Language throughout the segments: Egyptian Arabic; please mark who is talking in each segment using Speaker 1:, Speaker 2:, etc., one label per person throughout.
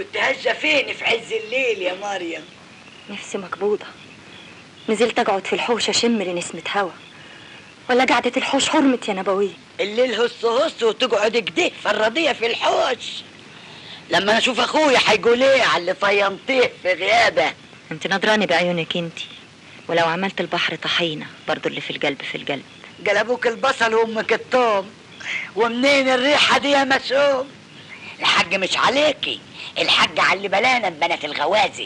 Speaker 1: كنت هجة فين في عز الليل يا مريم
Speaker 2: نفسي مقبوضة نزلت أقعد في الحوش أشم لنسمة هوا ولا قعدة الحوش حرمت يا نبوية
Speaker 1: الليل هس هس وتقعد كده فرضية في الحوش لما اشوف اخويا هيقول ايه على اللي طينتيه في غيابه
Speaker 2: انت نظراني بعيونك انت ولو عملت البحر طحينة برضو اللي في القلب في القلب
Speaker 1: قلبوك البصل وامك التوم ومنين الريحة دي يا مسوم الحاج مش عليكي الحاج على اللي بلانا ببنات الغوازي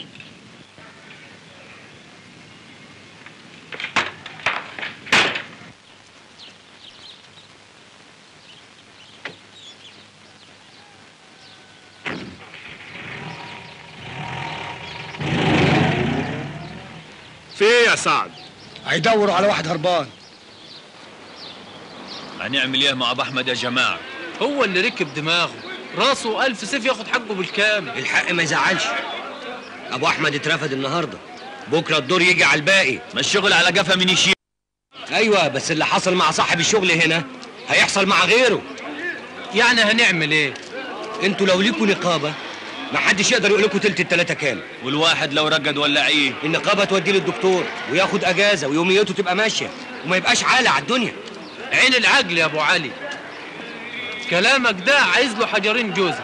Speaker 3: في ايه يا سعد
Speaker 4: هيدوروا على واحد هربان
Speaker 5: هنعمل ايه مع ابو احمد يا جماعه
Speaker 6: هو اللي ركب دماغه راسه ألف سيف ياخد حقه بالكامل
Speaker 7: الحق ما يزعلش ابو احمد اترفد النهارده بكره الدور يجي على الباقي
Speaker 5: ما الشغل على جفا من يشيل
Speaker 7: ايوه بس اللي حصل مع صاحب الشغل هنا هيحصل مع غيره
Speaker 6: يعني هنعمل ايه
Speaker 7: انتوا لو ليكوا نقابه ما حدش يقدر يقول لكم تلت التلاته كام
Speaker 5: والواحد لو رقد ولا ايه
Speaker 7: النقابه توديه للدكتور وياخد اجازه ويوميته تبقى ماشيه وما يبقاش عالة على الدنيا
Speaker 6: عين العقل يا ابو علي كلامك ده عايز له حجرين جوزة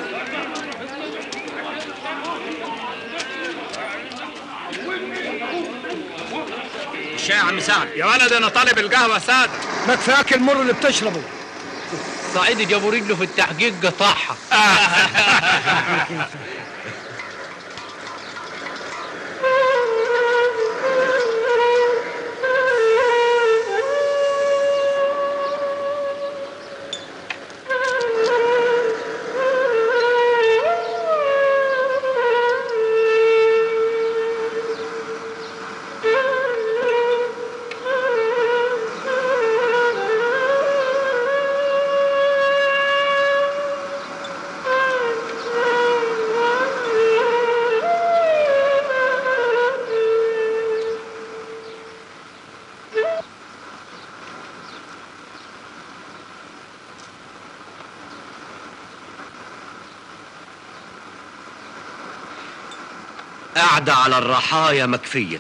Speaker 7: الشاي يا عم سعد
Speaker 3: يا ولد انا طالب القهوه ساده
Speaker 4: ما كفاك المر اللي بتشربه
Speaker 6: صعيدي جابوا رجله في التحقيق قطعها
Speaker 7: قاعدة على الرحايا مكفية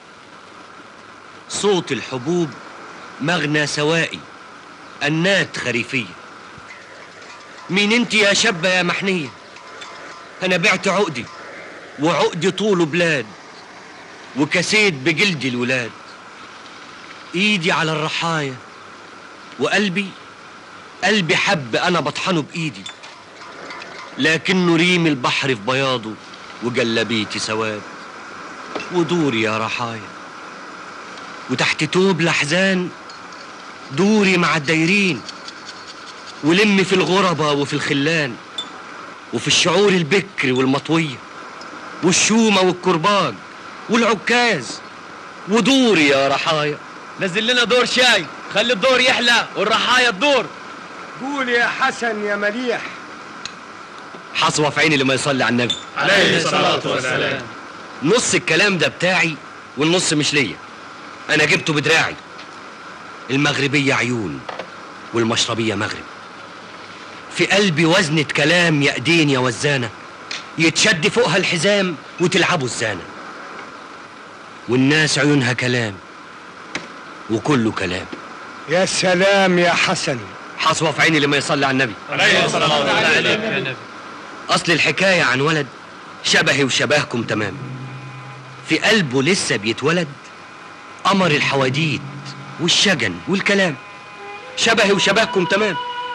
Speaker 7: صوت الحبوب مغنى سوائي أنات خريفية مين انت يا شابة يا محنية أنا بعت عقدي وعقدي طوله بلاد وكسيت بجلدي الولاد ايدي على الرحايا وقلبي قلبي حب انا بطحنه بايدي لكنه ريم البحر في بياضه وجلبيتي سواد ودوري يا رحايا وتحت توب الاحزان دوري مع الدايرين ولمي في الغربة وفي الخلان وفي الشعور البكر والمطوية والشومة والكرباج والعكاز ودوري يا رحايا
Speaker 5: نزل لنا دور شاي خلي الدور يحلى والرحايا تدور
Speaker 4: قول يا حسن يا مليح
Speaker 7: حصوة في عيني لما يصلي على النبي
Speaker 3: عليه الصلاه والسلام
Speaker 7: نص الكلام ده بتاعي والنص مش ليا انا جبته بدراعي المغربية عيون والمشربية مغرب في قلبي وزنة كلام يا ايدين يا وزانة يتشد فوقها الحزام وتلعبوا الزانة والناس عيونها كلام وكله كلام
Speaker 4: يا سلام يا حسن
Speaker 7: حصوة في عيني لما يصلي على النبي
Speaker 3: عليه الصلاه والسلام
Speaker 6: عليك يا نبي
Speaker 7: اصل الحكاية عن ولد شبهي وشبهكم تمام في قلبه لسه بيتولد قمر الحواديت والشجن والكلام شبهي وشبهكم تمام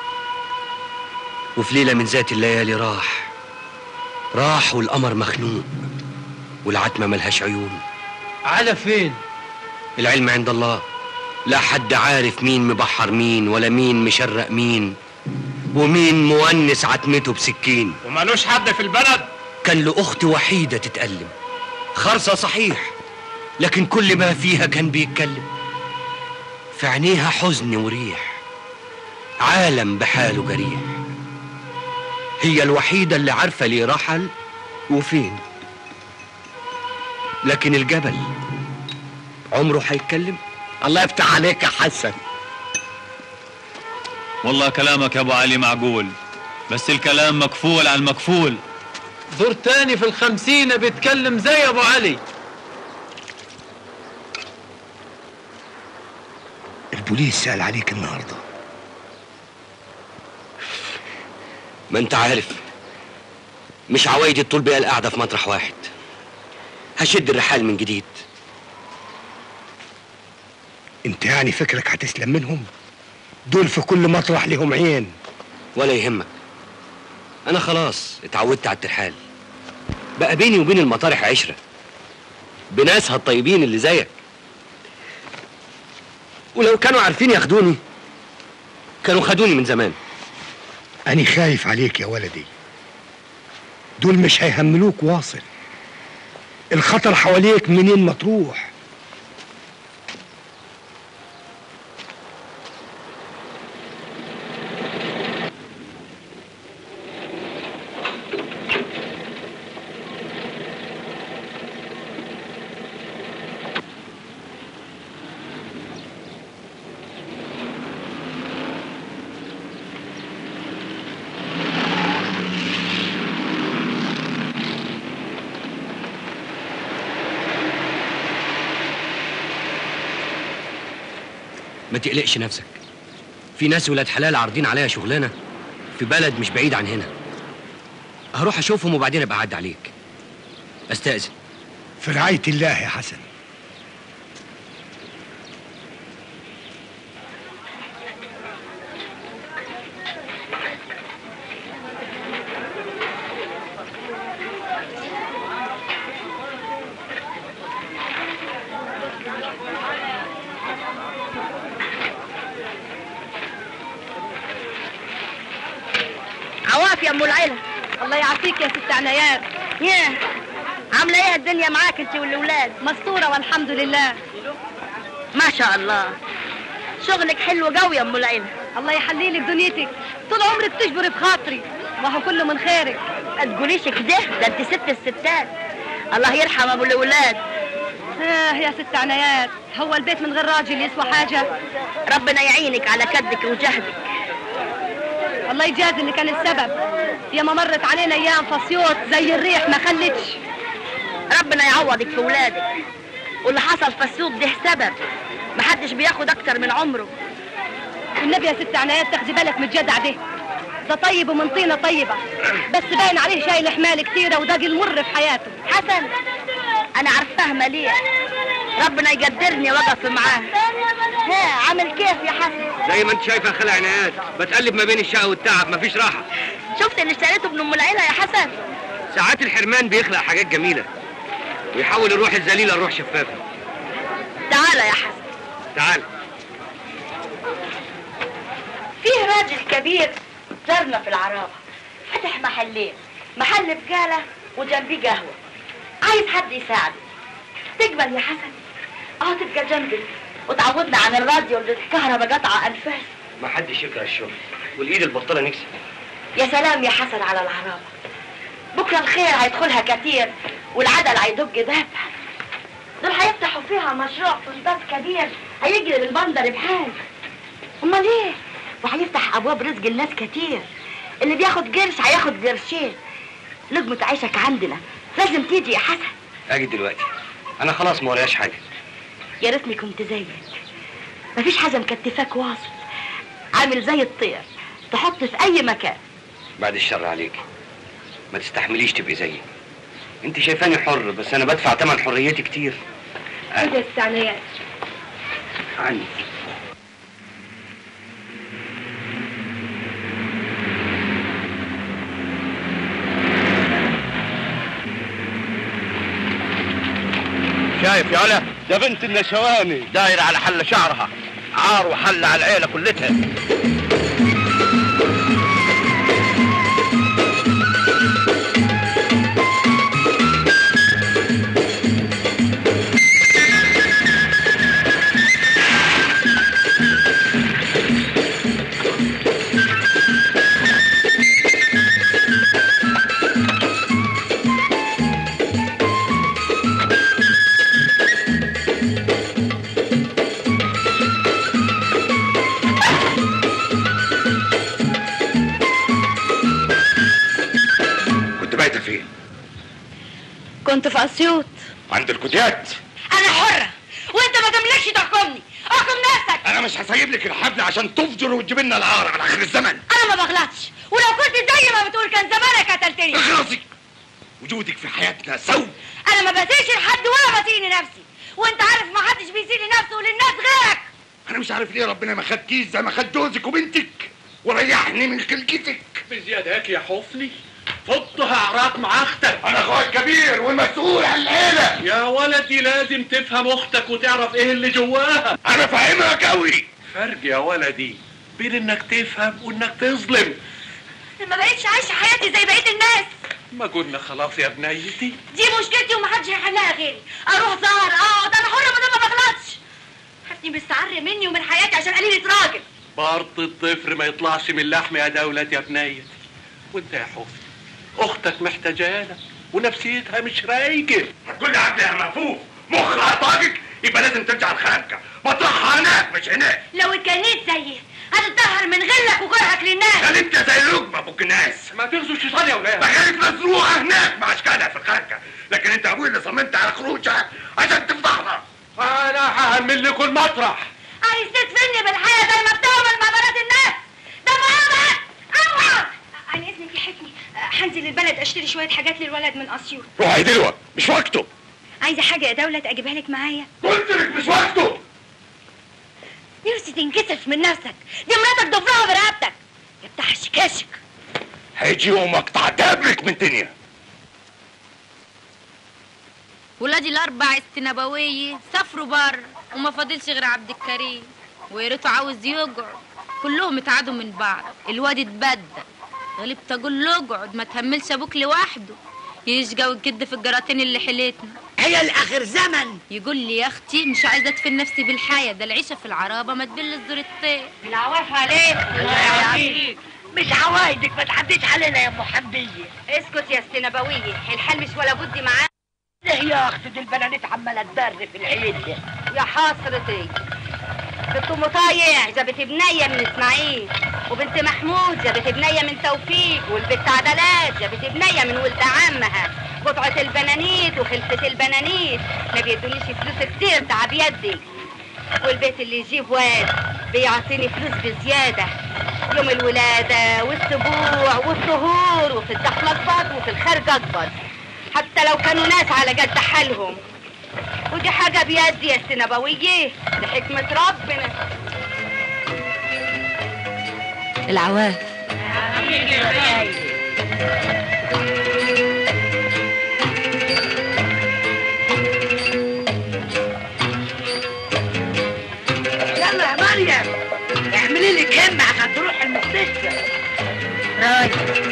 Speaker 7: وفي ليلة من ذات الليالي راح راح والقمر مخنوق والعتمة ملهاش عيون
Speaker 6: على فين
Speaker 7: العلم عند الله لا حد عارف مين مبحر مين ولا مين مشرق مين ومين مونس عتمته بسكين
Speaker 3: ومالوش حد في البلد
Speaker 7: كان له أخت وحيدة تتألم خرصة صحيح لكن كل ما فيها كان بيتكلم في عينيها حزن وريح عالم بحاله جريح هي الوحيدة اللي عارفة ليه رحل وفين لكن الجبل عمره هيتكلم
Speaker 1: الله يفتح عليك يا حسن
Speaker 5: والله كلامك يا ابو علي معقول بس الكلام مكفول على المكفول
Speaker 6: دور تاني في الخمسين بيتكلم زي ابو علي
Speaker 4: البوليس سأل عليك النهارده
Speaker 7: ما انت عارف مش عوايدي الطول بيها القعدة في مطرح واحد هشد الرحال من جديد
Speaker 4: انت يعني فكرك هتسلم منهم دول في كل مطرح لهم عين
Speaker 7: ولا يهمك انا خلاص اتعودت على الترحال بقى بيني وبين المطارح عشرة بناسها الطيبين اللي زيك ولو كانوا عارفين ياخدوني كانوا خدوني من زمان
Speaker 4: أنا خايف عليك يا ولدي دول مش هيهملوك واصل الخطر حواليك منين ما تروح
Speaker 7: ما تقلقش نفسك في ناس ولاد حلال عارضين عليا شغلانه في بلد مش بعيد عن هنا هروح اشوفهم وبعدين ابقى اعدي عليك استاذن
Speaker 4: في رعاية الله يا حسن
Speaker 8: عواف يا ام العيله
Speaker 2: الله يعافيك يا ست عنايات
Speaker 8: ياه عامله ايه الدنيا معاك انت والاولاد
Speaker 2: مستورة والحمد لله
Speaker 8: ما شاء الله شغلك حلو قوي يا ام العيله
Speaker 2: الله يحلي لك دنيتك طول عمرك تجبري بخاطري وهو كله من خيرك
Speaker 8: ما تقوليش كده ده انت ست الستات الله يرحم ابو الاولاد
Speaker 2: آه يا ست عنايات هو البيت من غير راجل يسوى حاجة
Speaker 8: ربنا يعينك على كدك وجهدك
Speaker 2: الله يجازي اللي كان السبب يا ما مرت علينا ايام فصيوط زي الريح ما خلتش
Speaker 8: ربنا يعوضك في ولادك واللي حصل في السوق ده سبب محدش بياخد اكتر من عمره
Speaker 2: والنبي يا ست عنايات تاخدي بالك من الجدع ده ده طيب ومن طينة طيبة بس باين عليه شايل حمال كتيرة وده المر في حياته
Speaker 8: حسن انا عارفاه مليح ربنا يقدرني واقف معاه ها عامل كيف يا حسن
Speaker 7: زي ما انت شايفه يا خالة عنايات بتقلب ما بين الشقه والتعب مفيش راحه
Speaker 8: شفت اللي اشتريته ابن ام العيله يا حسن
Speaker 7: ساعات الحرمان بيخلق حاجات جميله ويحول الروح الذليله لروح شفافه
Speaker 8: تعالى يا حسن
Speaker 7: تعال
Speaker 8: فيه راجل كبير زارنا في العرابة فتح محلين محل بقالة وجنبيه قهوة عايز حد يساعده تقبل يا حسن اه تبقى جنبي وتعودنا عن الراديو اللي الكهرباء قطع انفاس
Speaker 7: ما حدش يكره الشغل والايد البطاله نكسب
Speaker 8: يا سلام يا حسن على العرابة بكرة الخير هيدخلها كتير والعدل هيدق بابها دول هيفتحوا فيها مشروع فندق كبير هيجري بالبندر بحال امال ايه وهيفتح ابواب رزق الناس كتير اللي بياخد قرش هياخد قرشين لقمة عيشك عندنا لازم تيجي يا حسن
Speaker 7: اجي دلوقتي انا خلاص ما وراياش حاجه
Speaker 8: يا ريتني كنت زيك مفيش حاجة مكتفاك واصل عامل زي الطير تحط في أي مكان
Speaker 7: بعد الشر عليك ما تستحمليش تبقي زيي انت شايفاني حر بس انا بدفع ثمن حريتي كتير
Speaker 2: كده يا ست عنايات
Speaker 7: عني
Speaker 3: شايف يا علا ده بنت النشواني داير على حل شعرها عار وحل على العيله كلتها
Speaker 2: كنت في اسيوط
Speaker 4: عند الكوتيات
Speaker 8: انا حرة وانت ما تملكش تحكمني احكم نفسك
Speaker 4: انا مش هسيب لك الحبل عشان تفجر وتجيب لنا العار على اخر الزمن
Speaker 8: انا ما بغلطش ولو كنت زي ما بتقول كان زمانك قتلتني
Speaker 4: اخلصي وجودك في حياتنا سو
Speaker 8: انا ما بسيش لحد ولا بسيني نفسي وانت عارف ما حدش بيسيني نفسه للناس غيرك
Speaker 4: انا مش عارف ليه ربنا ما خدكيش زي ما خد جوزك وبنتك وريحني من خلقتك
Speaker 3: بزيادة هيك يا حفني فضها عراك مع اختك
Speaker 4: انا اخويا الكبير والمسؤول عن العيله
Speaker 3: يا ولدي لازم تفهم اختك وتعرف ايه اللي جواها
Speaker 4: انا فاهمها قوي
Speaker 3: فرق يا ولدي بين انك تفهم وانك تظلم
Speaker 8: ما بقتش عايشة حياتي زي بقية الناس
Speaker 3: ما قلنا خلاص يا بنيتي
Speaker 8: دي مشكلتي ومحدش هيحلها غيري اروح سهر اقعد انا حرة ما دام ما بغلطش حسني مستعر مني ومن حياتي عشان قليلة راجل
Speaker 3: برض الطفل ما يطلعش من لحم يا دولة يا بنيتي وانت يا حفني اختك محتاجانا ونفسيتها مش رايقه
Speaker 4: كل عبد يا مفوف مخها طاقك يبقى لازم ترجع الخارجه مطرحها هناك مش هناك
Speaker 8: لو اتجنيت زيي هتتدهر من غلك وكرهك للناس
Speaker 4: خليك زي اللقمه ابوك الناس
Speaker 3: ما تغزو الشيطان يا ولاد
Speaker 4: مكانك مزروعه هناك مع اشكالها في الخارجه لكن انت ابوي اللي صممت على خروجها عشان تفضحنا
Speaker 3: انا هعمل لكم المطرح
Speaker 8: عايز تدفني بالحياة زي ما بتعمل مع بنات الناس ده مهمة اوعى عن اذنك يا حكمي هنزل البلد اشتري شوية حاجات للولد من اسيوط
Speaker 4: روحي دلوقتي مش وقته
Speaker 8: عايزة حاجة يا دولة اجيبها لك معايا
Speaker 4: قلت لك مش وقته
Speaker 8: نفسي تنكسف من نفسك دي مراتك ضفرها برقبتك يا بتاع الشكاشك
Speaker 4: هيجي يوم اقطع دبرك من الدنيا
Speaker 9: ولادي الاربع السنبويه سافروا بره وما فاضلش غير عبد الكريم ويا ريته عاوز يقعد كلهم اتعادوا من بعض الواد اتبدل غلبت اقول له اقعد ما تهملش ابوك لوحده يشقى ويكد في الجراتين اللي حليتنا
Speaker 1: هي الاخر زمن
Speaker 9: يقول لي يا اختي مش عايزه ادفن نفسي بالحياه ده العيشه في العرابه ما تبل الزور الطير
Speaker 8: العواف عليك
Speaker 1: مش عوايدك ما تعديش علينا يا ام حمديه
Speaker 8: اسكت يا السنبوية الحال مش ولا بد معاه
Speaker 1: ليه يا اختي دي البنانيت عماله تبر في العيد
Speaker 8: يا حسرتي بنت ام طايع جابت بنية من اسماعيل وبنت محمود جابت بنية من توفيق والبنت عدلات جابت بنية من ولد عمها قطعة البنانيت وخلفة البنانيت ما بيدونيش فلوس كتير تعب يدي والبيت اللي يجيب واد بيعطيني فلوس بزيادة يوم الولادة والسبوع والطهور وفي الدخل أكبر وفي الخارج أكبر حتى لو كانوا ناس على قد حالهم ودي حاجة بيدي يا السنبوية دي حكمة ربنا
Speaker 9: العواف
Speaker 1: يلا يا مريم اعملي لي كم عشان تروح المستشفى رايح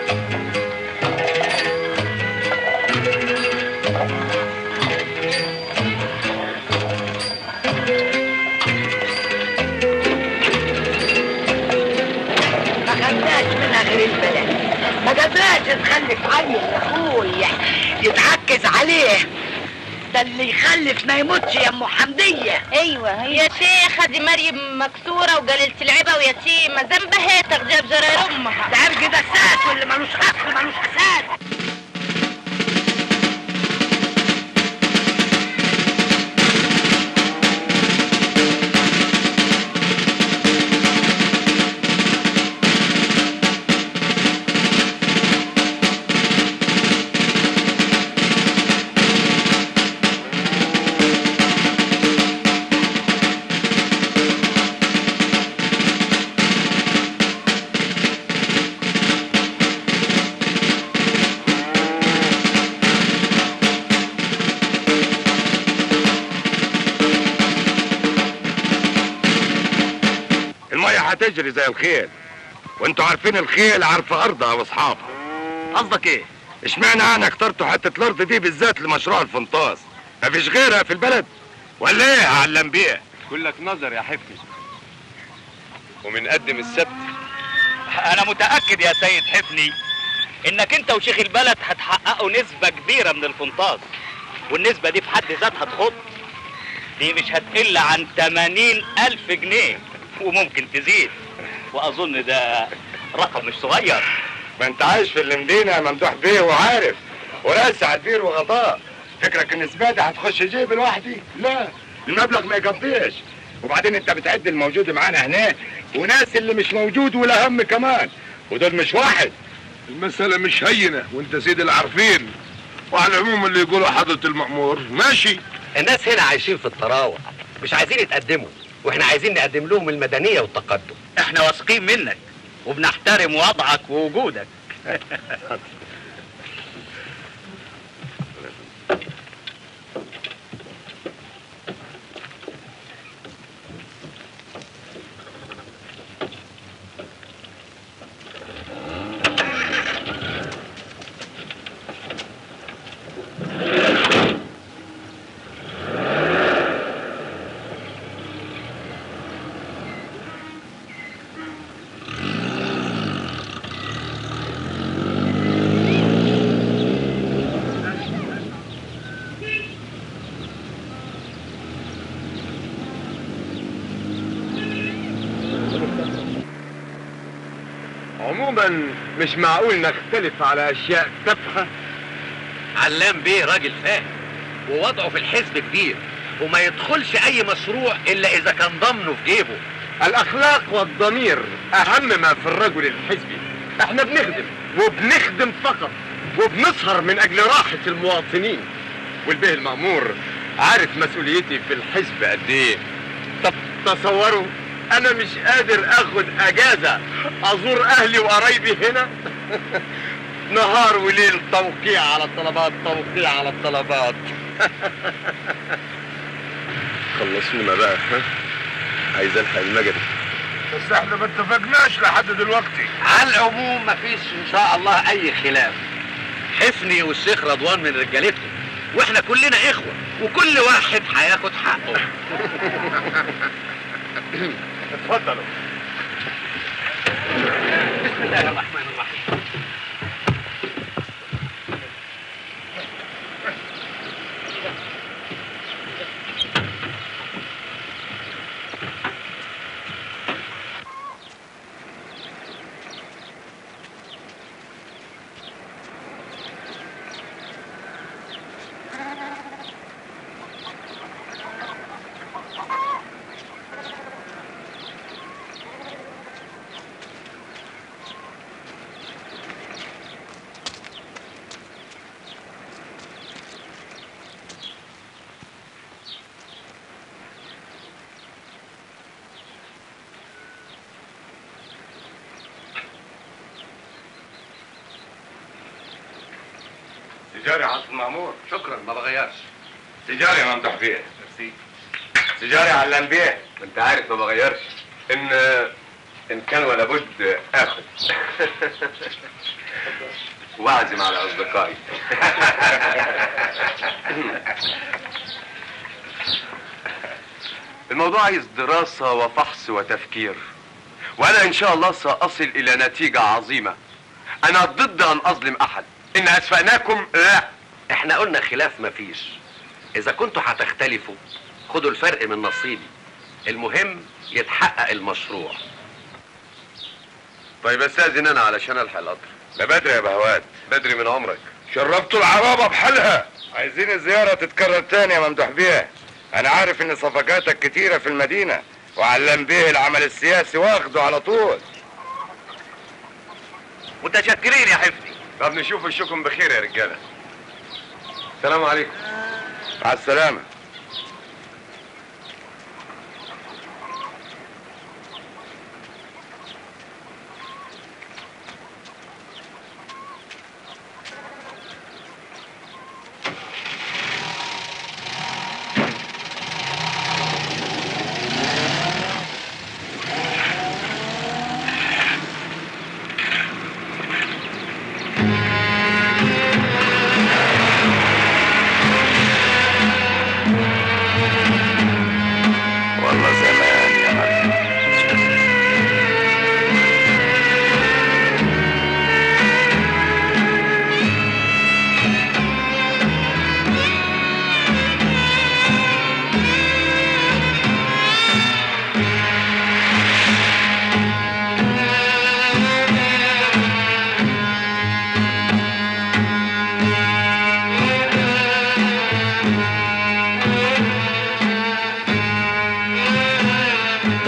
Speaker 1: ما خدناش منها غير البلد ما قدرناش نخلف عيل يا اخويا يتعكز عليه ده اللي يخلف ما يموتش يا ام حمديه
Speaker 8: ايوه يا شيخة دي مريم مكسورة وقليلة العبة ويتيمة ذنبها تغجب جرار امها
Speaker 1: ده عرق ده اساس واللي ملوش اصل ملوش اساس
Speaker 4: المية هتجري زي الخيل وانتوا عارفين الخيل عارفة ارضها واصحابها
Speaker 3: قصدك ايه
Speaker 4: اشمعنى انا اخترتوا حتة الارض دي بالذات لمشروع الفنطاس مفيش غيرها في البلد ولا ايه يا علم بيه
Speaker 3: كلك نظر يا حفني
Speaker 10: ومنقدم السبت انا متاكد يا سيد حفني انك انت وشيخ البلد هتحققوا نسبه كبيره من الفنطاس والنسبه دي في حد ذاتها تخط دي مش هتقل عن 80 الف جنيه وممكن تزيد واظن ده رقم مش صغير
Speaker 4: ما انت عايش في المدينة يا ممدوح بيه وعارف
Speaker 11: وراسي على البير وغطاء فكرك ان زباده هتخش جيب لوحدي لا المبلغ ما يكفيش وبعدين انت بتعد الموجود معانا هنا وناس اللي مش موجود ولا هم كمان ودول مش واحد
Speaker 12: المسألة مش هينة وانت سيد العارفين وعلى العموم اللي يقولوا حضرة المأمور ماشي
Speaker 7: الناس هنا عايشين في الطراوة مش عايزين يتقدموا واحنا عايزين نقدم لهم المدنية والتقدم
Speaker 10: احنا واثقين منك وبنحترم وضعك ووجودك
Speaker 11: عموما مش معقول نختلف على اشياء تافهه
Speaker 7: علام بيه راجل فاهم ووضعه في الحزب كبير وما يدخلش اي مشروع الا اذا كان ضمنه في جيبه
Speaker 11: الاخلاق والضمير اهم ما في الرجل الحزبي احنا بنخدم وبنخدم فقط وبنسهر من اجل راحه المواطنين والبيه المامور عارف مسؤوليتي في الحزب قد ايه طب تصوروا انا مش قادر اخد اجازه ازور اهلي وقرايبي هنا نهار وليل توقيع على الطلبات توقيع على الطلبات خلصونا بقى ها عايز الحق المجد
Speaker 12: بس احنا ما اتفقناش لحد دلوقتي
Speaker 7: على العموم مفيش ان شاء الله اي خلاف حفني والشيخ رضوان من رجالتهم واحنا كلنا اخوه وكل واحد هياخد حقه
Speaker 11: اتفضلوا
Speaker 7: بسم الله الرحمن الرحيم
Speaker 11: تجاري عاصم مامور
Speaker 7: شكرا ما بغيرش
Speaker 11: تجاري يا ممدوح بيه تجاري علام بيه
Speaker 12: انت عارف ما بغيرش ان ان كان ولا بد اخد واعزم على اصدقائي الموضوع عايز دراسة وفحص وتفكير وانا ان شاء الله ساصل الى نتيجة عظيمة انا ضد ان اظلم احد ان اسفأناكم لا
Speaker 7: احنا قلنا خلاف مفيش اذا كنتوا هتختلفوا خدوا الفرق من نصيبي المهم يتحقق المشروع
Speaker 12: طيب استاذن انا علشان الحق القطر
Speaker 11: ده بدري يا بهوات
Speaker 12: بدري من عمرك
Speaker 11: شربتوا العرابة بحالها عايزين الزيارة تتكرر تاني يا ممدوح بيه انا عارف ان صفقاتك كتيرة في المدينة وعلام بيه العمل السياسي واخده على طول
Speaker 7: متشكرين يا حفني
Speaker 12: طب نشوف وشكم بخير يا رجالة السلام عليكم
Speaker 11: مع السلامة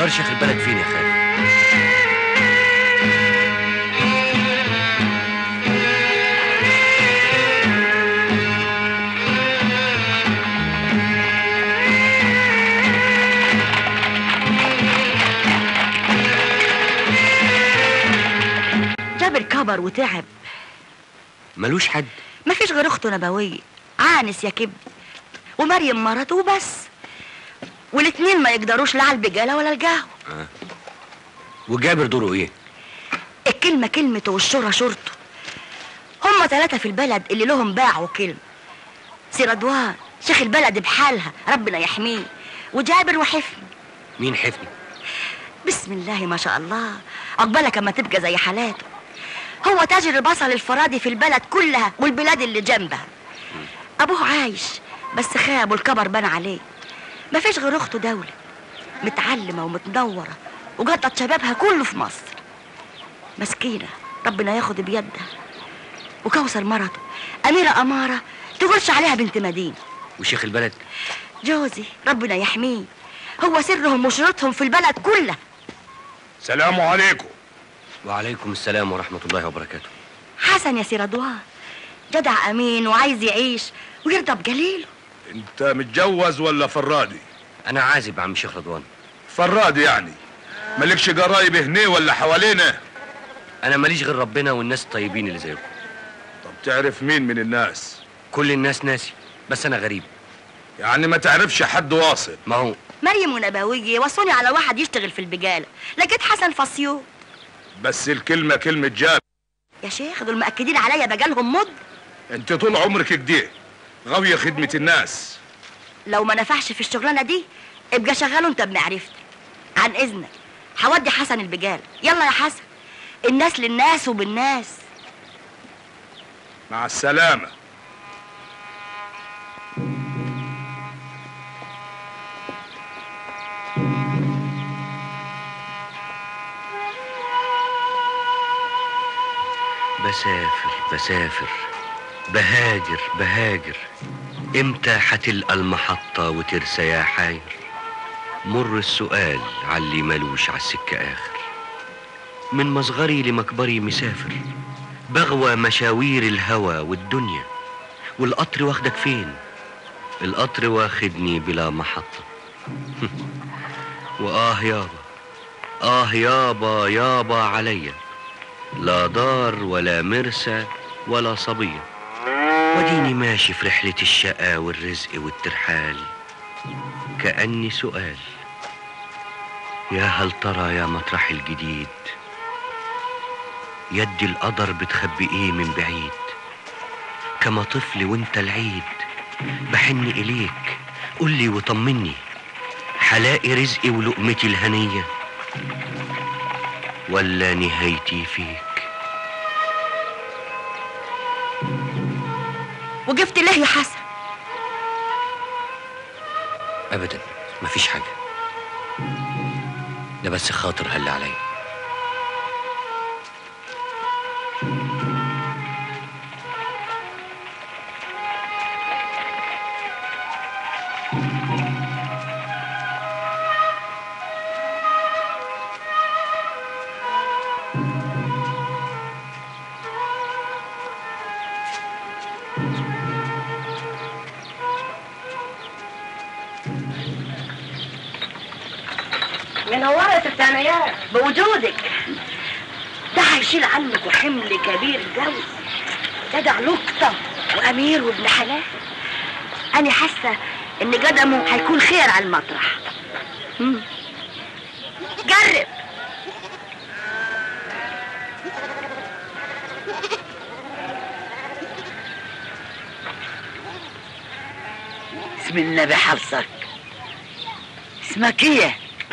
Speaker 7: امال شيخ البلد فين يا خالد
Speaker 8: جابر كبر وتعب
Speaker 7: ملوش حد
Speaker 8: مفيش غير اخته نبويه عانس يا كبد ومريم مرته وبس والاتنين ما يقدروش لا على البجاله ولا القهوه
Speaker 7: آه. وجابر دوره ايه
Speaker 8: الكلمه كلمته والشورى شورته هما ثلاثه في البلد اللي لهم باع وكلمه سي رضوان شيخ البلد بحالها ربنا يحميه وجابر وحفني
Speaker 7: مين حفني
Speaker 8: بسم الله ما شاء الله عقبالك اما تبقى زي حالاته هو تاجر البصل الفرادي في البلد كلها والبلاد اللي جنبها ابوه عايش بس خاب والكبر بان عليه مفيش غير اخته دولة متعلمة ومتنورة وقضت شبابها كله في مصر مسكينة ربنا ياخد بيدها وكوثر مرته أميرة أمارة تقولش عليها بنت مدينة
Speaker 7: وشيخ البلد
Speaker 8: جوزي ربنا يحميه هو سرهم وشروطهم في البلد كلها
Speaker 13: سلام عليكم
Speaker 7: وعليكم السلام ورحمة الله وبركاته
Speaker 8: حسن يا سي رضوان جدع أمين وعايز يعيش ويرضى بجليله
Speaker 13: انت متجوز ولا فرادي
Speaker 7: انا عازب عم شيخ رضوان
Speaker 13: فرادي يعني مالكش قرايب هنا ولا حوالينا
Speaker 7: انا ماليش غير ربنا والناس الطيبين اللي زيكم
Speaker 13: طب تعرف مين من الناس
Speaker 7: كل الناس ناسي بس انا غريب
Speaker 13: يعني ما تعرفش حد واصل
Speaker 7: ما هو
Speaker 8: مريم ونبوية وصوني على واحد يشتغل في البجالة لقيت حسن فصيو
Speaker 13: بس الكلمة كلمة جاب
Speaker 8: يا شيخ دول مأكدين عليا بقالهم مد
Speaker 13: انت طول عمرك كده غاوية خدمة الناس
Speaker 8: لو ما نفعش في الشغلانة دي ابقى شغله انت بمعرفتك عن اذنك هودي حسن البجالة يلا يا حسن الناس للناس وبالناس
Speaker 13: مع السلامة
Speaker 7: بسافر بسافر بهاجر بهاجر امتى هتلقى المحطة وترسى يا حاير مر السؤال عاللي ملوش عالسكة آخر من مصغري لمكبري مسافر بغوى مشاوير الهوى والدنيا والقطر واخدك فين القطر واخدني بلا محطة وآه يابا آه يابا يابا عليا لا دار ولا مرسى ولا صبية وديني ماشي في رحلة الشقا والرزق والترحال كأني سؤال يا هل ترى يا مطرح الجديد يد القدر بتخبي ايه من بعيد كما طفل وانت العيد بحن اليك قولي وطمني حلاقي رزقي ولقمتي الهنيه ولا نهايتي فيك
Speaker 8: وقفت ليه يا حسن
Speaker 7: ابدا مفيش حاجه ده بس خاطر هل عليا
Speaker 8: منورة يا ست عنايات بوجودك ده هيشيل عنك حمل كبير قوي جدع لقطة وأمير وابن حلال أنا حاسة إن قدمه هيكون خير على المطرح مم. جرب
Speaker 1: بسم الله بحفظك اسمك ايه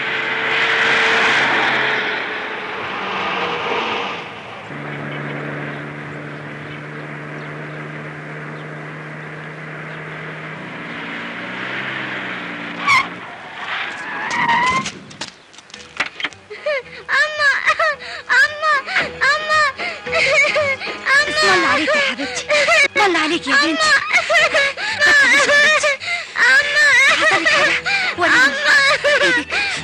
Speaker 14: أما أما أما
Speaker 2: اسم الله عليك يا حبيبتي اسم الله عليك يا بنتي
Speaker 14: أما
Speaker 2: حصلت حاجة وريني ايدك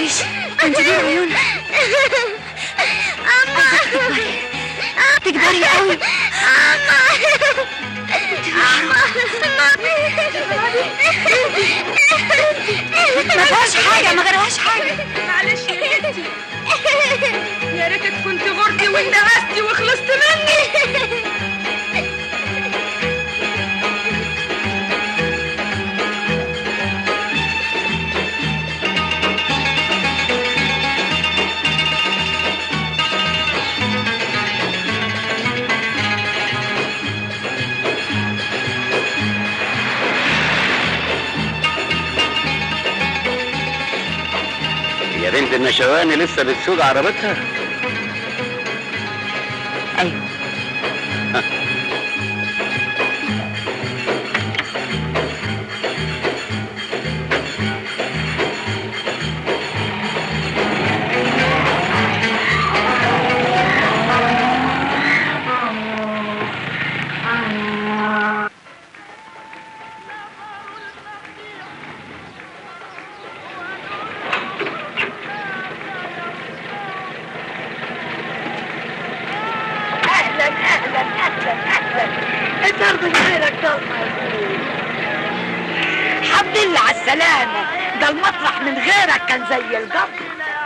Speaker 2: تكبريش انت دول عيونك
Speaker 14: أما
Speaker 2: تكبري قوي
Speaker 14: أما
Speaker 2: ما فيهاش حاجة ما غيرهاش حاجة
Speaker 14: معلش يا بنتي يا ريتك كنت غرتي واندهستي وخلصت مني
Speaker 10: يا بنت النشواني لسه بتسوق عربتها
Speaker 2: ايوه
Speaker 1: اهلا اهلا اهلا اهلا الدرب غيرك ضلمه الحمد لله على السلامة ده المطرح من غيرك كان زي القبر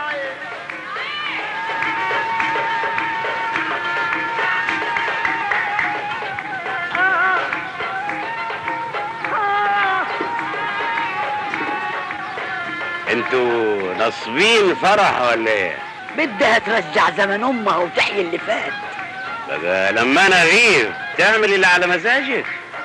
Speaker 10: انتوا ناصبين فرح ولا ايه؟
Speaker 1: بدها ترجع زمن امها وتحيي اللي فات
Speaker 10: بقى لما انا اغيب تعمل اللي على مزاجك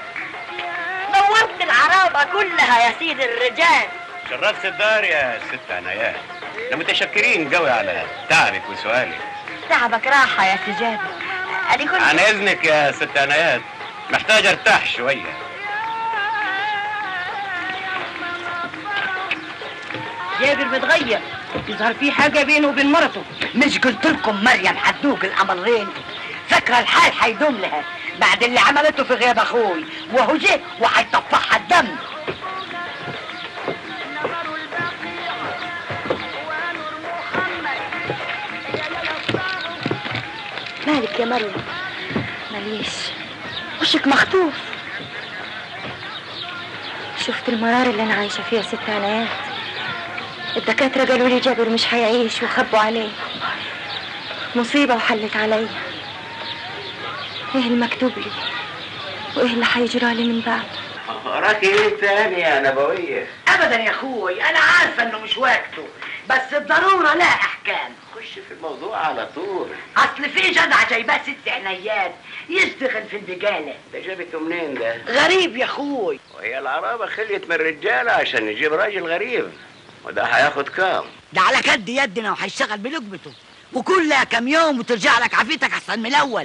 Speaker 8: نورت العرابة كلها يا سيد الرجال
Speaker 10: شرفت الدار يا ست عنايات احنا متشكرين قوي على تعبك وسؤالك
Speaker 8: تعبك راحة يا سجاد أدي كنت
Speaker 10: عن اذنك يا ست عنايات محتاج ارتاح شويه
Speaker 1: جابر متغير يظهر في حاجة بينه وبين مرته مش قلت لكم مريم هتدوق الأمرين فاكرة الحال هيدوم لها بعد اللي عملته في غياب أخوي وهو جه وهيطفحها الدم
Speaker 2: مالك يا مريم ماليش وشك مخطوف شفت المرار اللي انا عايشه فيه يا ست عنايات الدكاتره قالوا لي جابر مش هيعيش وخبوا عليه مصيبه وحلت عليا ايه المكتوب لي وايه اللي هيجرى لي من بعد
Speaker 10: وراكي ايه تاني يا نبويه
Speaker 1: أبدا يا أخوي أنا عارفة إنه مش وقته بس الضرورة لها أحكام
Speaker 10: خش في الموضوع على طول
Speaker 1: أصل في جدع جايباه ست عنايات يشتغل في البقالة
Speaker 10: ده جابته منين ده
Speaker 1: غريب يا أخوي
Speaker 10: وهي العرابه خليت من الرجاله عشان نجيب راجل غريب وده هياخد كام
Speaker 1: ده على كد يدنا وهيشتغل بلقمته وكلها كام يوم وترجع لك عافيتك أحسن من الأول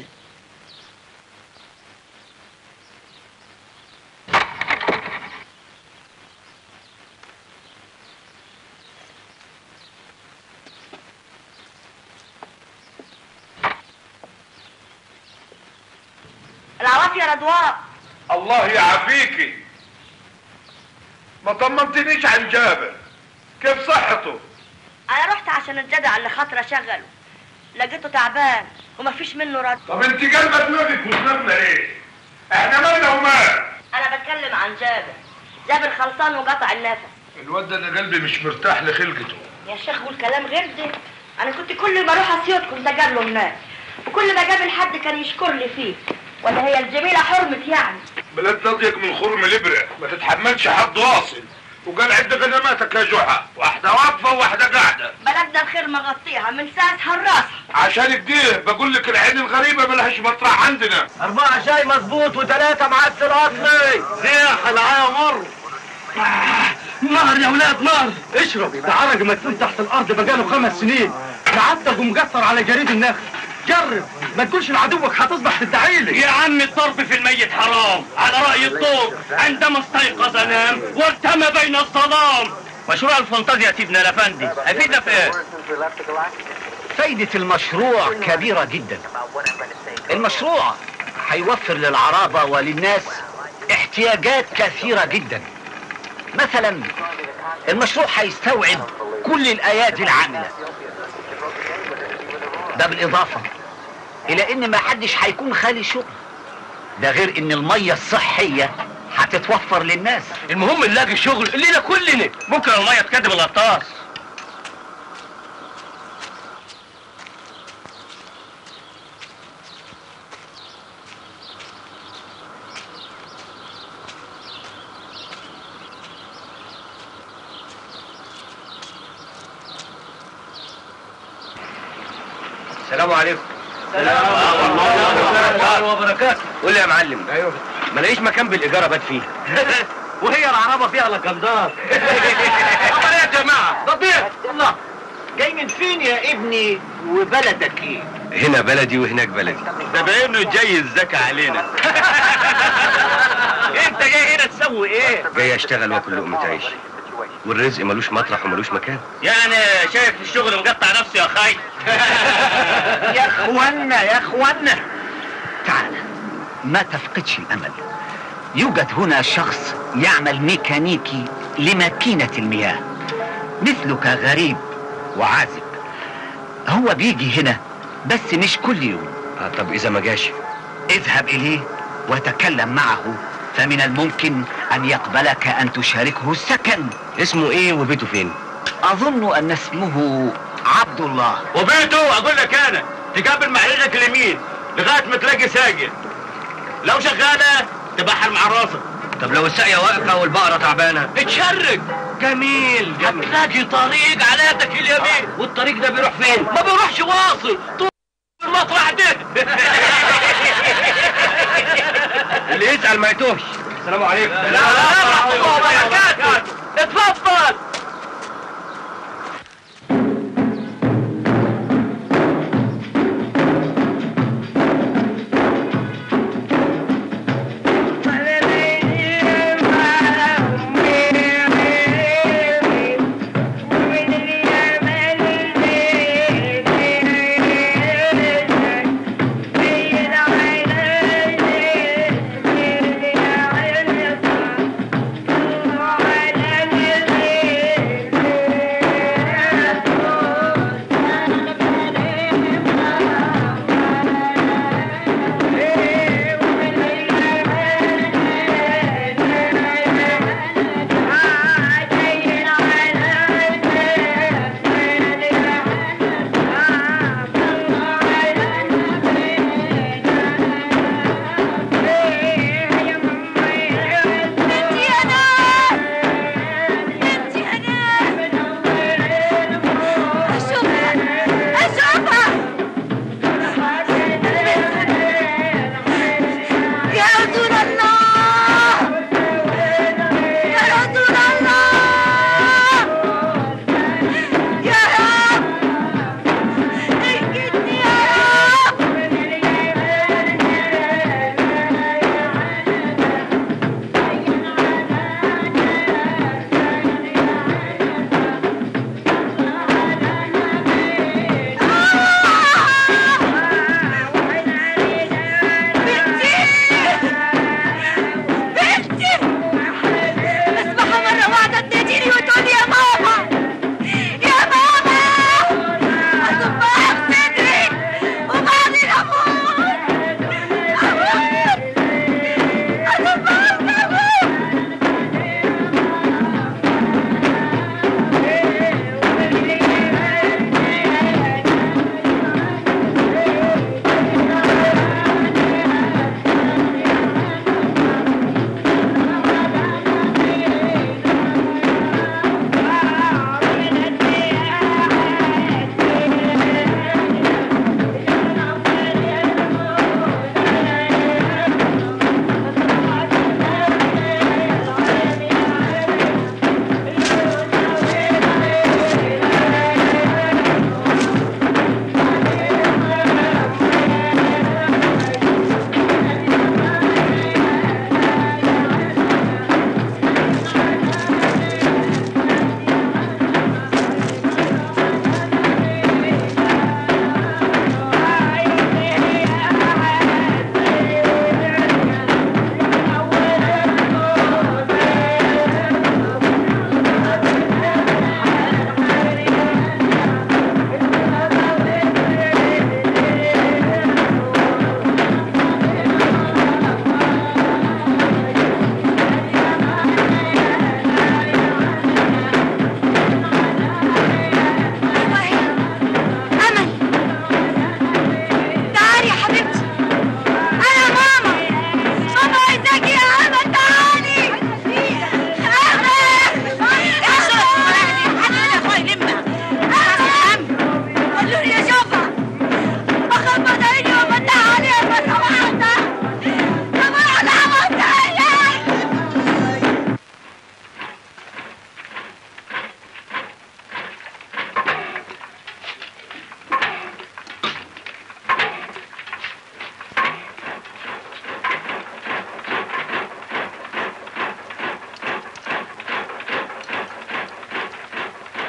Speaker 8: العواف يا رضوان
Speaker 13: الله يعافيكي ما طمنتنيش عن جابر كيف صحته
Speaker 8: أنا رحت عشان الجدع اللي خاطر أشغله لقيته تعبان ومفيش منه رد
Speaker 13: طب انت قلبة دماغك وسلامنا ليه احنا مالنا ومال
Speaker 8: أنا بتكلم عن جابر جابر خلصان وقطع النفس
Speaker 13: الواد ده انا قلبي مش مرتاح لخلقته
Speaker 8: يا شيخ والكلام غير ده انا كنت كل ما اروح اسيوط كنت اجاب له هناك وكل ما قابل حد كان يشكر لي فيه ولا هي الجميله حرمت يعني
Speaker 13: بلاد اضيق من خرم الابره ما تتحملش حد واصل وقال عد غنماتك يا جحا واحده واقفه وواحده قاعده
Speaker 8: بلدنا الخير مغطيها من ساعتها الراس
Speaker 13: عشان كده بقول لك العين الغريبه ملهاش مطرح عندنا
Speaker 15: أربعة شاي مظبوط وثلاثة معسل أصلي زيح العيا مر نار يا ولاد نار اشرب ده عرق مدفون تحت الأرض بقاله خمس سنين معدل ومقصر على جريد النخل جرب ما تقولش لعدوك هتصبح تدعيلي
Speaker 5: يا عم الضرب في الميت حرام على رأي الطوب عندما استيقظ نام وارتمى بين الظلام مشروع الفانتازيا سيدنا الافندي هيفيدنا في ايه؟
Speaker 15: فايدة المشروع كبيرة جدا المشروع هيوفر للعرابة وللناس احتياجات كثيرة جدا مثلا المشروع هيستوعب
Speaker 16: كل الايادي العامله ده بالاضافه الى ان ما حدش هيكون خالي شغل ده غير ان الميه الصحيه هتتوفر للناس
Speaker 5: المهم نلاقي شغل لينا كلنا ممكن الميه تكدب الغطاس
Speaker 7: السلام عليكم
Speaker 5: الله وبركاته
Speaker 7: قول لي يا معلم ايوه ما لاقيش مكان بالايجار ابات فيه
Speaker 5: وهي العربه فيها لكندار امال ايه يا جماعه ده ضيف الله
Speaker 16: جاي من فين يا ابني وبلدك ايه
Speaker 7: هنا بلدي وهناك بلدي
Speaker 5: ده باينه جاي الزكا علينا انت جاي هنا تسوي ايه
Speaker 7: جاي اشتغل واكل لقمه عيش والرزق ملوش مطرح وملوش مكان
Speaker 5: يعني شايف الشغل مقطع نفسي يا خي
Speaker 16: يا اخوانا يا اخوانا تعال ما تفقدش الامل يوجد هنا شخص يعمل ميكانيكي لماكينة المياه مثلك غريب وعازب هو بيجي هنا بس مش كل يوم
Speaker 7: آه طب اذا ما جاش
Speaker 16: اذهب اليه وتكلم معه فمن الممكن ان يقبلك ان تشاركه السكن
Speaker 7: اسمه ايه وبيته فين
Speaker 16: اظن ان اسمه عبد الله
Speaker 5: وبيته اقول لك انا تقابل مع رجلك اليمين لغايه ما تلاقي ساجد لو شغاله تبحر مع راسك
Speaker 7: طب لو الساقيه واقفه والبقره تعبانه
Speaker 5: اتشرج جميل جميل هتلاقي طريق على يدك اليمين
Speaker 7: والطريق ده بيروح فين
Speaker 5: ما بيروحش واصل طول المطرح ده
Speaker 7: اللي يسال ما يتوهش السلام عليكم
Speaker 5: لا لا ورحمه الله وبركاته اتفضل
Speaker 14: Yeah.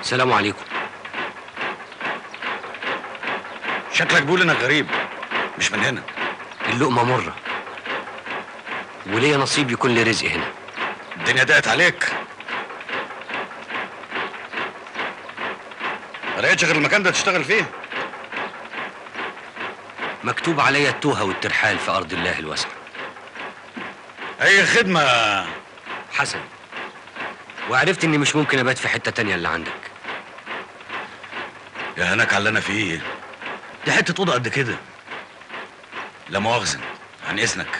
Speaker 7: السلام عليكم
Speaker 17: شكلك بيقول انك غريب مش من هنا
Speaker 7: اللقمة مرة وليا نصيب يكون لي رزق هنا
Speaker 17: الدنيا ضاقت عليك ما لقيتش غير المكان ده تشتغل فيه
Speaker 7: مكتوب عليا التوهة والترحال في أرض الله الواسعة
Speaker 17: أي خدمة
Speaker 7: حسن وعرفت إني مش ممكن أبات في حتة تانية اللي عندك
Speaker 17: يا هناك على اللي انا فيه دي حته اوضه قد كده لا مؤاخذه عن اذنك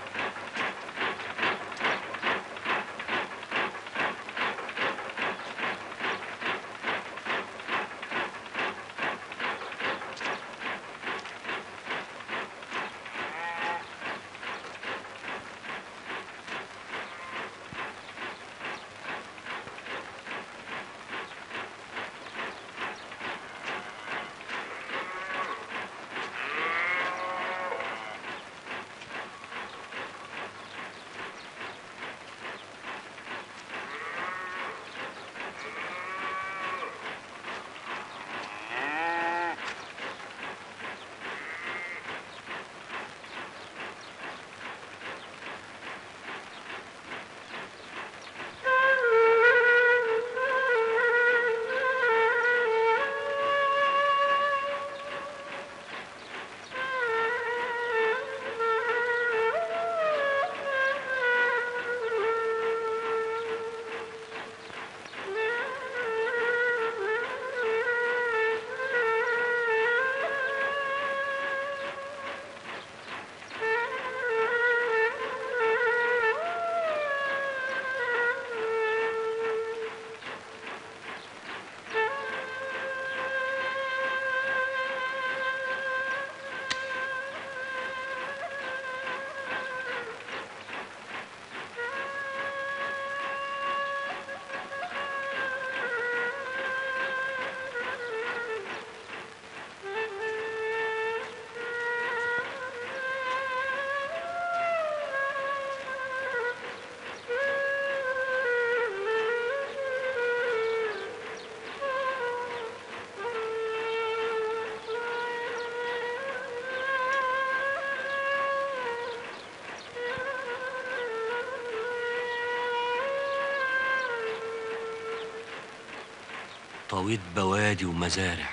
Speaker 7: طويت بوادي ومزارع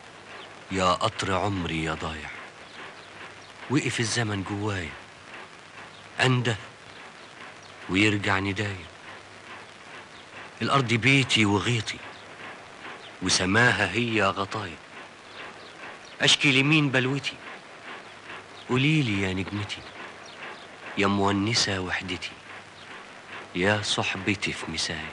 Speaker 7: يا قطر عمري يا ضايع وقف الزمن جوايا أنده ويرجع ندايا الأرض بيتي وغيطي وسماها هي غطايا أشكي لمين بلوتي قوليلي يا نجمتي يا مونسة وحدتي يا صحبتي في مسايا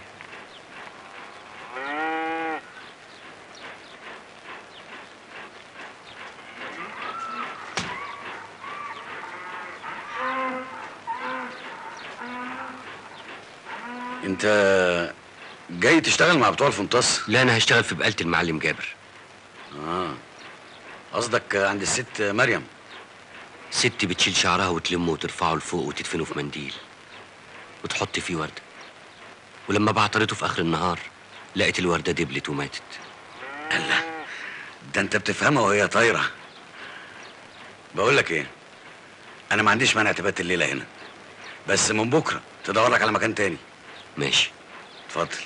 Speaker 17: انت جاي تشتغل مع بتوع الفنطاس
Speaker 7: لا انا هشتغل في بقالة المعلم جابر
Speaker 17: اه قصدك عند الست مريم
Speaker 7: ست بتشيل شعرها وتلمه وترفعه لفوق وتدفنه في منديل وتحط فيه وردة ولما بعترته في آخر النهار لقيت الوردة دبلت وماتت
Speaker 17: الله ده انت بتفهمها وهي طايره بقول لك ايه انا ما عنديش مانع تبات الليله هنا بس من بكره تدور لك على مكان تاني
Speaker 7: ماشي
Speaker 17: اتفضل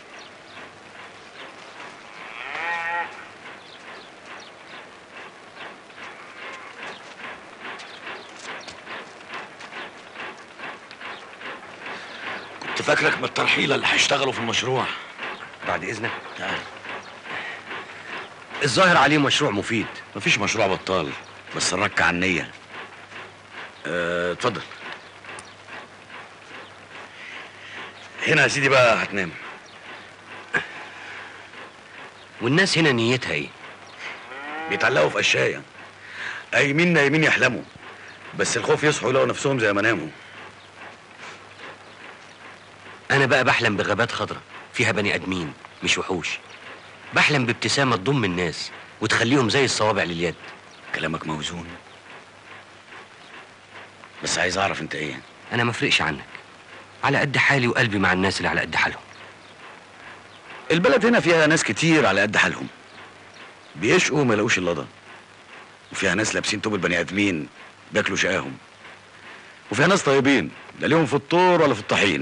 Speaker 17: كنت فاكرك من الترحيله اللي هيشتغلوا في المشروع
Speaker 7: بعد إذنك تعال الظاهر عليه مشروع مفيد
Speaker 17: مفيش مشروع بطال بس نركع على النية اه، اتفضل هنا يا سيدي بقى هتنام
Speaker 7: والناس هنا نيتها ايه
Speaker 17: بيتعلقوا في قشاية قايمين نايمين يحلموا بس الخوف يصحوا يلاقوا نفسهم زي ما ناموا
Speaker 7: انا بقى بحلم بغابات خضراء فيها بني ادمين مش وحوش بحلم بابتسامة تضم الناس وتخليهم زي الصوابع لليد
Speaker 17: كلامك موزون بس عايز اعرف انت ايه
Speaker 7: انا ما فرقش عنك على قد حالي وقلبي مع الناس اللي على قد حالهم
Speaker 17: البلد هنا فيها ناس كتير على قد حالهم بيشقوا ما يلاقوش الا ده وفيها ناس لابسين توب البني ادمين بياكلوا شقاهم وفيها ناس طيبين لا ليهم في الطور ولا في الطحين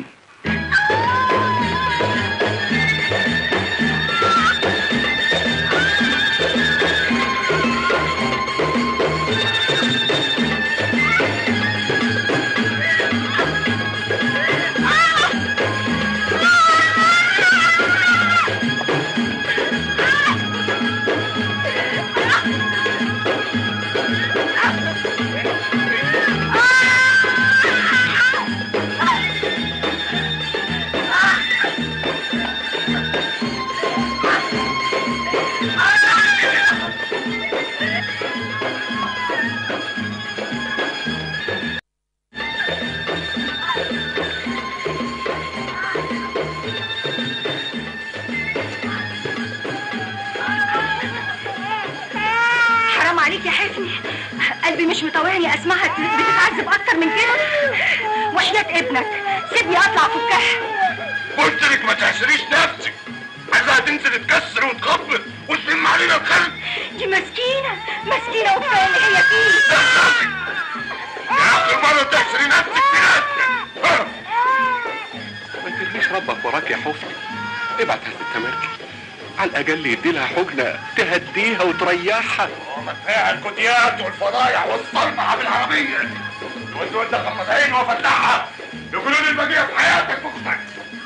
Speaker 14: حرام عليك يا حسني قلبي مش مطوعني اسمعها بتتعذب اكتر من كده وحياة ابنك سيبني اطلع فكها
Speaker 13: قلت لك ما تحسريش نفسك عايزها تنزل تكسر وتخبط وتلم علينا الخلق
Speaker 14: دي مسكينة مسكينة وكفاية اللي هي فيه
Speaker 13: يا اخر مرة تحسري نفسك بجد
Speaker 3: ما ترميش ربك وراك يا حفني ابعت هات التمركي على الاقل يدي لها حجنه تهديها وتريحها
Speaker 13: متاع الكوديات والفضايح والصلمعة بالعربية وانت وانت غمض عين وافتحها يقولوا لي البقية في حياتك مختك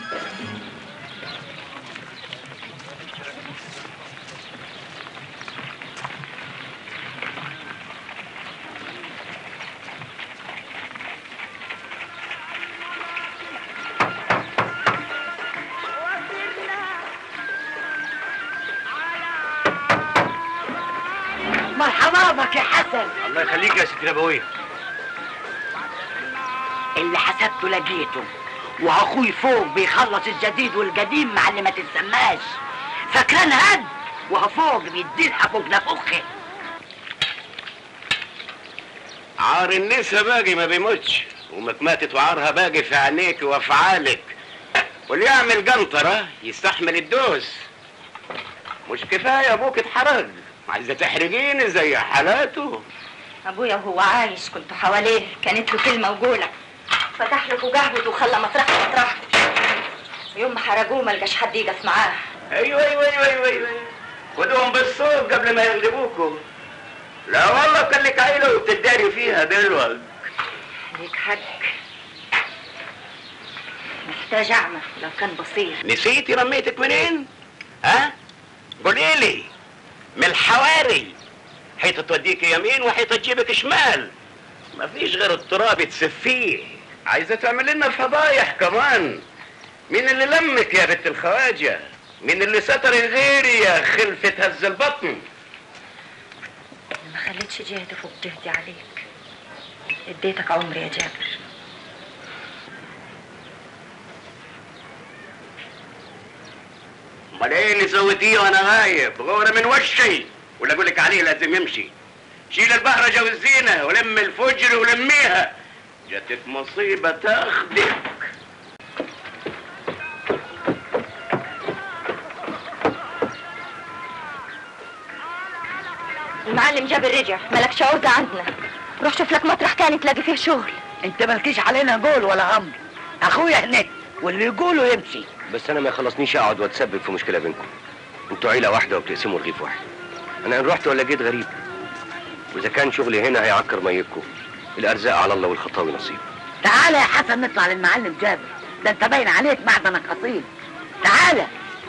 Speaker 1: مرحبا بك يا حسن
Speaker 7: الله يخليك يا ست نبويه
Speaker 1: اللي حسبته لقيته واخوي فوق بيخلص الجديد والقديم مع اللي ما تتسماش فاكران هد وفوق بيديلها فوق نفخه
Speaker 18: عار النسا باقي ما بيموتش وامك ماتت وعارها باقي في عينيك وافعالك واللي يعمل قنطرة يستحمل الدوس مش كفاية ابوك اتحرق عايزة تحرجيني زي حالاته
Speaker 2: ابويا وهو عايش كنت حواليه كانت له كلمه وجوله فتح له وجهبت وخلى مطرحه مطرحه يوم ما حرجوه ما لقاش حد يقف معاه
Speaker 18: ايوه ايوه ايوه ايوه, أيوة. خدوهم بالصوت قبل ما يغلبوكوا لا والله كان لك عيله وبتداري فيها دلوقتي
Speaker 2: ليك حق محتاج اعمى لو كان بصير
Speaker 18: نسيتي رميتك منين؟ ها؟ قولي لي من الحواري حيطة توديك يمين وحيطة تجيبك شمال مفيش غير التراب تسفيه عايزة تعمل لنا فضايح كمان مين اللي لمك يا بنت الخواجة؟ مين اللي ستر غيري يا خلفة هز البطن؟
Speaker 2: ما خليتش جهدي فوق جهدي عليك اديتك عمري يا جابر
Speaker 18: امال ايه اللي سويتيه وانا غايب غورة من وشي ولا اقول لك عليه لازم يمشي شيل البهرجة والزينة ولم الفجر ولميها جاتك مصيبة تاخدك
Speaker 2: المعلم جابر رجع مالكش عوزة عندنا روح شوف لك مطرح تاني تلاقي فيه شغل
Speaker 1: انت مالكيش علينا قول ولا امر اخويا هناك واللي يقوله يمشي
Speaker 19: بس انا ما يخلصنيش اقعد واتسبب في مشكله بينكم انتوا عيله واحده وبتقسموا رغيف واحد انا ان رحت ولا جيت غريب واذا كان شغلي هنا هيعكر ميتكم الارزاق على الله والخطاوي نصيب
Speaker 1: تعالى يا حسن نطلع للمعلم جابر ده انت باين عليك معدنك اصيل تعالى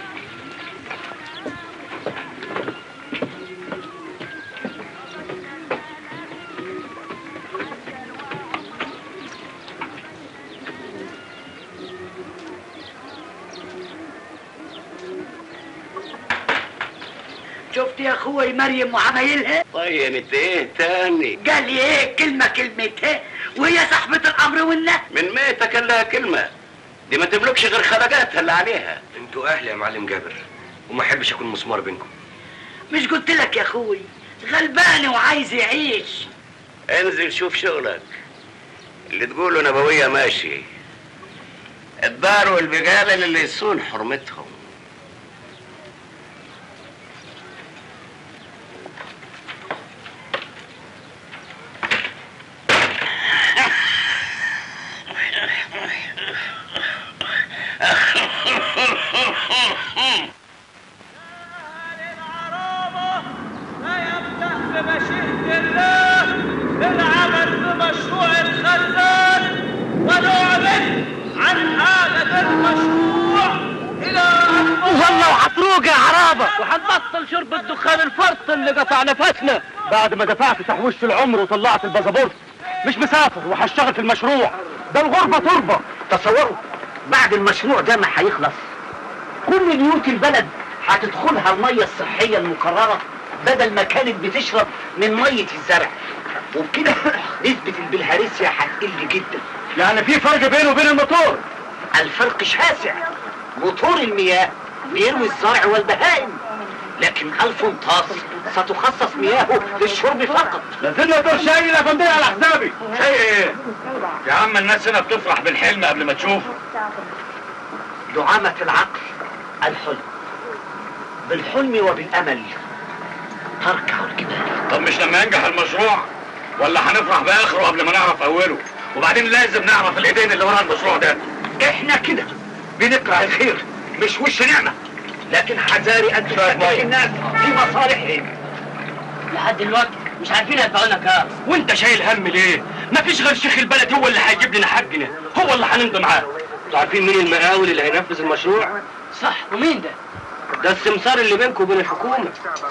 Speaker 1: شفت يا اخوي مريم وعمايلها
Speaker 18: طيب ايه تاني
Speaker 1: قال لي ايه كلمه كلمتها وهي صاحبه الامر والنهي
Speaker 18: من ميتك لها كلمة دي ما تملكش غير خرجاتها اللي عليها
Speaker 19: انتوا اهلي يا معلم جابر وما احبش اكون مسمار بينكم
Speaker 1: مش قلت لك يا اخوي غلبان وعايز يعيش
Speaker 18: انزل شوف شغلك اللي تقوله نبوية ماشي الدار والبقال اللي يصون حرمتهم
Speaker 15: الله للعمل بمشروع الخزان ونعلن عن هذا المشروع إلى أن والله وهتروج يا عرابة وهنبطل شرب الدخان الفرط اللي قطع نفسنا بعد ما دفعت تحويشة العمر وطلعت الباسبورت مش مسافر وهشتغل في المشروع ده الغربة تربة
Speaker 16: تصوروا بعد المشروع ده ما هيخلص كل بيوت البلد هتدخلها المية الصحية المكررة بدل ما كانت بتشرب من مية الزرع وبكده نسبة البلهارسيا هتقل جدا
Speaker 15: يعني في فرق بينه وبين الموتور
Speaker 16: الفرق شاسع موتور المياه بيروي الزرع والبهائم لكن الفنطاس ستخصص مياهه للشرب فقط
Speaker 15: نزلنا دور شاي يا فندم على حسابي
Speaker 5: شيء ايه يا عم الناس هنا بتفرح بالحلم قبل ما تشوفه
Speaker 16: دعامة العقل الحلم بالحلم وبالأمل تركع الجبال
Speaker 5: طب مش لما ينجح المشروع ولا هنفرح باخره قبل ما نعرف اوله وبعدين لازم نعرف الايدين اللي ورا المشروع ده
Speaker 16: احنا كده بنكره الخير مش وش نعمة لكن حذاري ان تشكك الناس في مصالحهم
Speaker 15: لحد دلوقتي مش عارفين يدفعونا كام وانت شايل هم ليه؟ مفيش غير شيخ البلد هو اللي هيجيب لنا حقنا هو اللي هنمضي معاه انتوا عارفين مين المقاول اللي هينفذ المشروع؟ صح ومين ده؟ ده السمسار اللي بينكم وبين الحكومة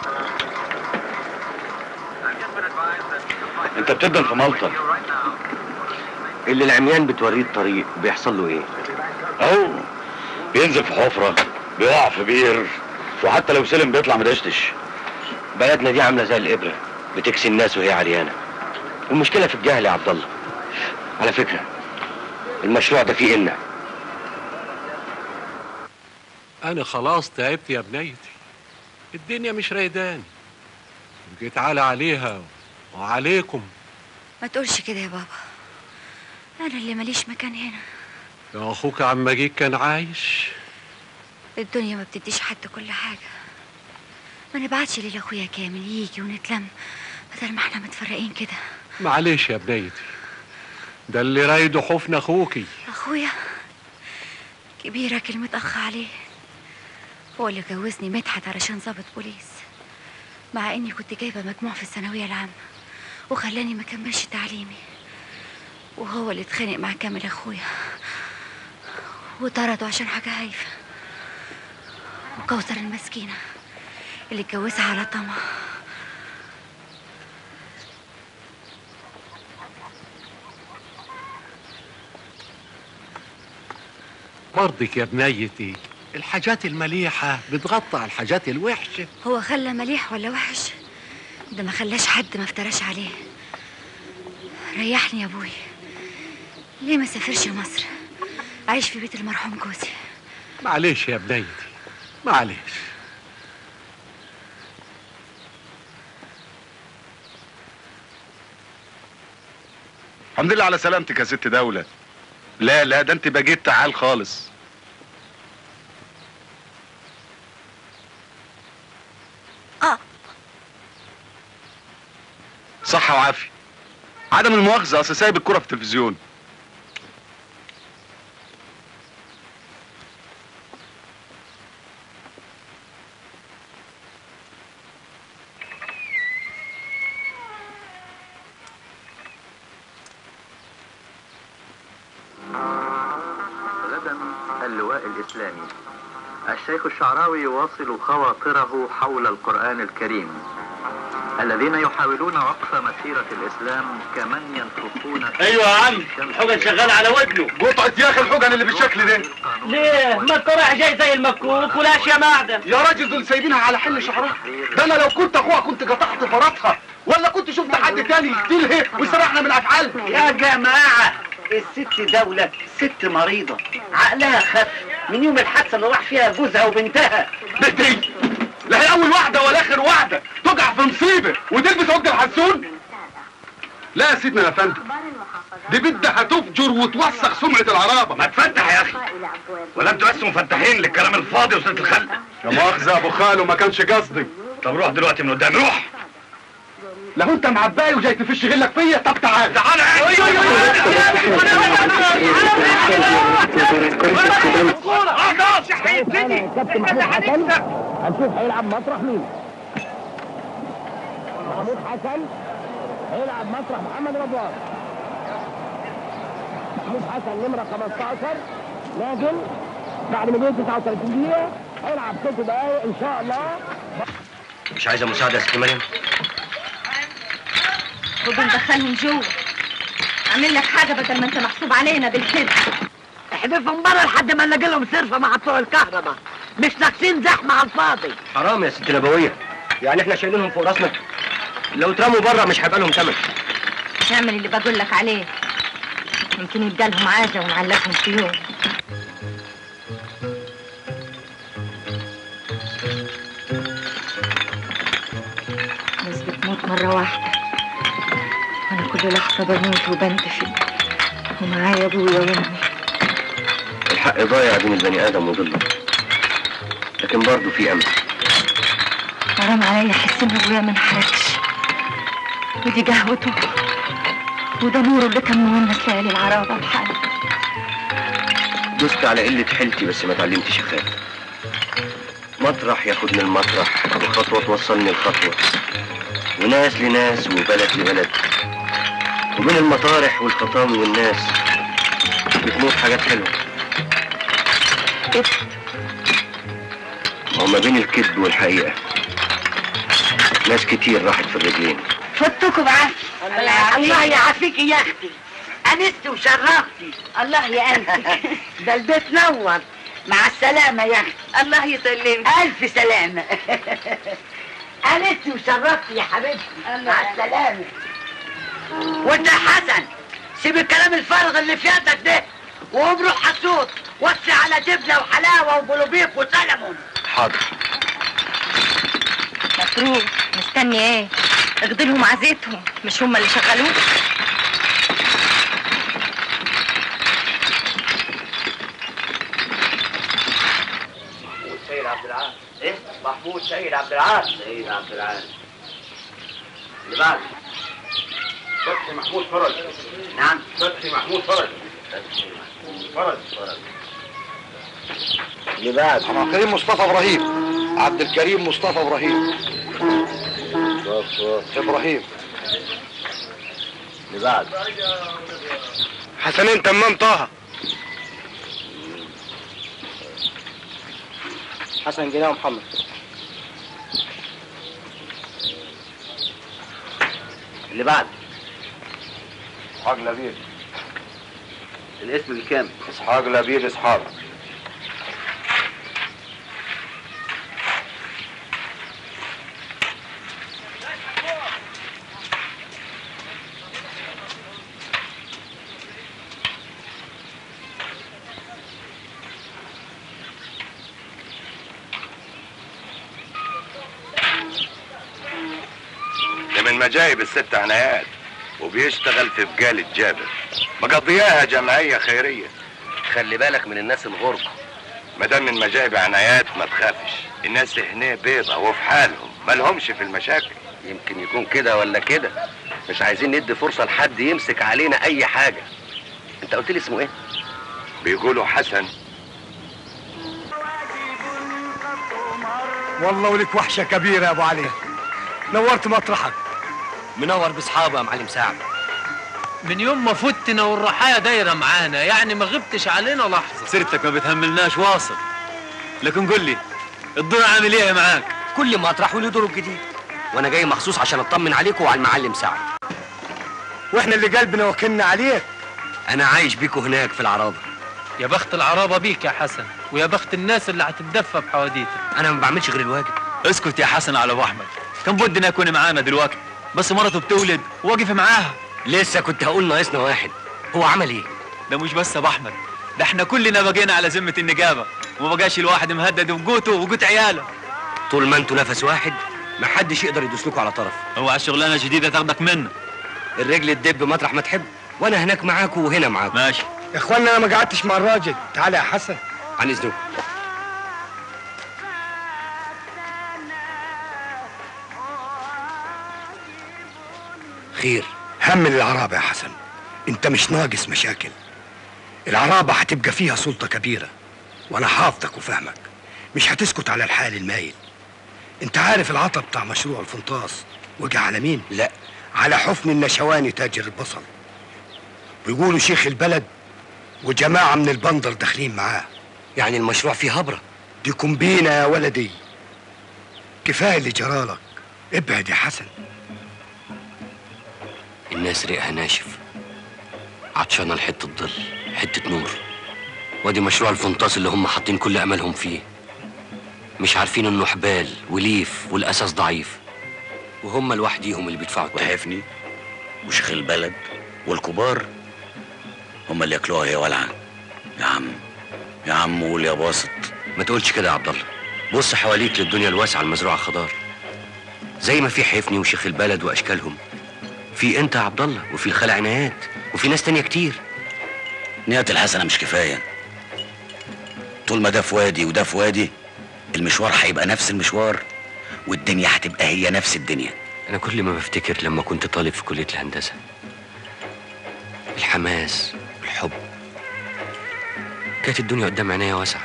Speaker 17: انت بتبدأ في مالطا
Speaker 19: اللي العميان بتوريه الطريق بيحصل له ايه
Speaker 17: اهو بينزل في حفرة بيقع في بير وحتى لو سلم بيطلع مدشتش
Speaker 19: بلدنا دي عامله زي الابره بتكسي الناس وهي عريانه المشكله في الجهل يا عبد الله على فكره المشروع ده فيه إلنا
Speaker 3: انا خلاص تعبت يا بنيتي الدنيا مش رايداني جيت على عليها وعليكم
Speaker 2: ما تقولش كده يا بابا انا اللي ماليش مكان هنا
Speaker 3: يا اخوك عم مجيد كان عايش
Speaker 2: الدنيا ما بتديش حد كل حاجه ما نبعتش ليل اخويا كامل يجي ونتلم بدل ما احنا متفرقين كده
Speaker 3: معلش يا بنيتي ده اللي رايده حفن اخوكي
Speaker 2: اخويا كبيرك المتأخ عليه هو اللي جوزني مدحت علشان ضابط بوليس مع اني كنت جايبه مجموع في الثانويه العامه وخلاني ما كملش تعليمي وهو اللي اتخانق مع كامل اخويا وطرده عشان حاجه هايفه وكوثر المسكينه اللي اتجوزها على طمع
Speaker 3: مرضك يا بنيتي الحاجات المليحة بتغطى على الحاجات الوحشة
Speaker 2: هو خلى مليح ولا وحش ده ما خلاش حد ما افتراش عليه ريحني يا ابوي ليه ما سافرش مصر عايش في بيت المرحوم جوزي
Speaker 3: معلش يا بنيتي معلش
Speaker 20: الحمد لله على سلامتك يا ست دولة لا لا ده انت بقيت تعال خالص
Speaker 2: اه
Speaker 20: صحة وعافية عدم المؤاخذة اصل سايب الكرة في التلفزيون
Speaker 21: غدا اللواء الإسلامي الشيخ الشعراوي يواصل خواطره حول القرآن الكريم الذين يحاولون وقف مسيرة الإسلام كمن ينفخون في
Speaker 15: ايوه يا عم الحجن شغال على ودنه
Speaker 20: قطعة يا اخي الحجن اللي بالشكل ده
Speaker 15: ليه ما القرع جاي زي المكوك والاشياء معدن
Speaker 20: يا راجل دول سايبينها على حل شعرها ده انا لو كنت اخوها كنت قطعت فرطها ولا كنت شفت حد تاني يقتلها ويسرحنا من افعالها
Speaker 16: يا جماعة الست دولة ست مريضة عقلها خف من يوم الحادثة اللي راح فيها جوزها وبنتها
Speaker 20: بنتي لا هي اول واحدة ولا اخر واحدة تقع في مصيبة وتلبس عقد الحسون لا يا سيدنا يا فندم دي بدها تفجر وتوسخ سمعة العرابة
Speaker 5: ما تفتح يا اخي ولا انتوا بس مفتحين للكلام الفاضي وسنة الخلق
Speaker 20: يا مؤاخذة يا ابو خالو ما كانش قصدي
Speaker 5: طب روح دلوقتي من قدامي روح
Speaker 20: لو انت معباي وجاي تفش غلك فيا طب تعال
Speaker 5: تعال
Speaker 15: خلاص يا حبيبتي
Speaker 22: كابتن محمود حسن هنشوف هيلعب مسرح مين محمود حسن
Speaker 6: هيلعب مسرح محمد رضوان محمود حسن نمرة 15 نازل بعد مدة 39 دقيقة هيلعب ست دقايق إن شاء الله
Speaker 19: مش عايزه مساعده يا ست مريم
Speaker 14: وبندخلهم جوه عامل لك حاجة بدل ما انت محسوب علينا بالكذب
Speaker 1: احذفهم بره لحد ما نلاقي لهم صرفة مع بتوع الكهرباء مش ناقصين زحمة على الفاضي
Speaker 19: حرام يا ست نبويه يعني احنا شايلينهم فوق راسنا لو اترموا بره مش هيبقى لهم ثمن
Speaker 14: اعمل اللي بقول لك عليه يمكن يبقى لهم عازة ونعلقهم في يوم ناس بتموت مرة واحدة وأنا كل لحظة بموت وبنتفي ومعايا أبويا وأمي
Speaker 19: الحق ضايع بين البني ادم وضله لكن برضه في امل
Speaker 14: حرام عليا أحس إن أبويا ما انحرقش ودي قهوته وده نوره اللي كان مونس ليالي العرابة بحاله
Speaker 19: دوست على قله حيلتي بس ما اتعلمتش اخاف مطرح ياخدني المطرح وخطوه توصلني لخطوه وناس لناس وبلد لبلد وبين المطارح والخطاوي والناس بتموت حاجات حلوه وما بين الكذب والحقيقه ناس كتير راحت في الرجلين
Speaker 1: فوتكم بعافية الله يعافيكي يا اختي انستي وشرفتي الله يأنسك ده البيت نور مع السلامة يا اختي الله يسلمك ألف سلامة انستي وشرفتي يا حبيبتي مع السلامة وانت يا حسن سيب الكلام الفارغ اللي في يدك ده وقوم روح حسوط وصي على دبلة وحلاوة وبلوبيف وسلمون
Speaker 19: حاضر
Speaker 14: مفروض مستني ايه اغدلهم عزيتهم مش هم اللي شغلوك
Speaker 18: محمود سيد عبد العال ايه محمود سيد عبد العال سيد عبد العال اللي بعد فتحي محمود فرج نعم فتحي محمود فرج فرج فرج
Speaker 4: اللي بعد عبد الكريم مصطفى ابراهيم عبد الكريم مصطفى ابراهيم ابراهيم
Speaker 19: اللي بعد
Speaker 4: حسنين تمام طه
Speaker 6: حسن جناه ومحمد
Speaker 19: اللي بعد
Speaker 11: اسحاق لبيب
Speaker 19: الاسم الكامل
Speaker 11: اسحاق لبيب اسحاق
Speaker 13: ده من مجايب الست عنايات وبيشتغل في بجالة جابر مقضياها جمعية خيرية
Speaker 19: خلي بالك من الناس الغرب
Speaker 13: ما دام من مجايب عنايات ما تخافش الناس هنا بيضة وفي حالهم مالهمش في المشاكل
Speaker 19: يمكن يكون كده ولا كده مش عايزين ندي فرصة لحد يمسك علينا أي حاجة أنت قلت لي اسمه إيه؟
Speaker 13: بيقولوا حسن
Speaker 4: والله ولك وحشة كبيرة يا أبو علي نورت مطرحك
Speaker 7: منور باصحابه يا معلم سعد
Speaker 22: من يوم ما فتنا والرحايا دايره معانا يعني ما غبتش علينا لحظه
Speaker 23: سيرتك ما بتهملناش واصل لكن قول لي الدور عامل ايه معاك
Speaker 7: كل ما اطرح له دور جديد وانا جاي مخصوص عشان اطمن عليكم وعلى المعلم سعد
Speaker 4: واحنا اللي قلبنا وكلنا عليك
Speaker 7: انا عايش بيكوا هناك في العرابه
Speaker 22: يا بخت العرابه بيك يا حسن ويا بخت الناس اللي هتتدفى بحواديتك
Speaker 7: انا ما بعملش غير الواجب
Speaker 23: اسكت يا حسن على ابو احمد كان بدنا يكون معانا دلوقتي بس مرته بتولد وواقف معاها
Speaker 7: لسه كنت هقول ناقصنا واحد هو عمل ايه
Speaker 23: ده مش بس ابو احمد ده احنا كلنا بقينا على ذمه النجابه وما بقاش الواحد مهدد بقوته وقوت عياله
Speaker 7: طول ما انتوا نفس واحد ما حدش يقدر يدوس لكم على طرف
Speaker 23: هو على الشغلانه الجديده تاخدك منا
Speaker 7: الرجل تدب مطرح ما تحب وانا هناك معاكم وهنا معاكم
Speaker 23: ماشي
Speaker 4: يا اخوانا انا ما قعدتش مع الراجل تعالى يا حسن
Speaker 7: عن اذنكم خير
Speaker 4: همل العرابة يا حسن انت مش ناقص مشاكل العرابة هتبقى فيها سلطة كبيرة وانا حافظك وفاهمك مش هتسكت على الحال المايل انت عارف العطا بتاع مشروع الفنطاس وجع على مين
Speaker 7: لا
Speaker 4: على حفن النشواني تاجر البصل بيقولوا شيخ البلد وجماعة من البندر داخلين معاه
Speaker 7: يعني المشروع فيه هبرة
Speaker 4: دي كومبينة يا ولدي كفاية اللي جرالك ابعد يا حسن
Speaker 7: الناس ريقها ناشف عطشانة لحتة ظل حتة نور وادي مشروع الفنطاس اللي هم حاطين كل أملهم فيه مش عارفين انه حبال وليف والأساس ضعيف وهم لوحديهم اللي بيدفعوا
Speaker 17: وحفني وشيخ البلد والكبار هم اللي ياكلوها هي ولعة يا عم يا عم قول يا باسط
Speaker 7: ما تقولش كده يا عبد الله بص حواليك للدنيا الواسعة المزروعة خضار زي ما في حفني وشيخ البلد وأشكالهم في انت يا عبد الله وفي الخال عنايات وفي ناس تانية كتير
Speaker 17: نية الحسنة مش كفاية طول ما ده في وادي وده في وادي المشوار هيبقى نفس المشوار والدنيا هتبقى هي نفس الدنيا
Speaker 7: أنا كل ما بفتكر لما كنت طالب في كلية الهندسة الحماس والحب كانت الدنيا قدام عينيا واسعة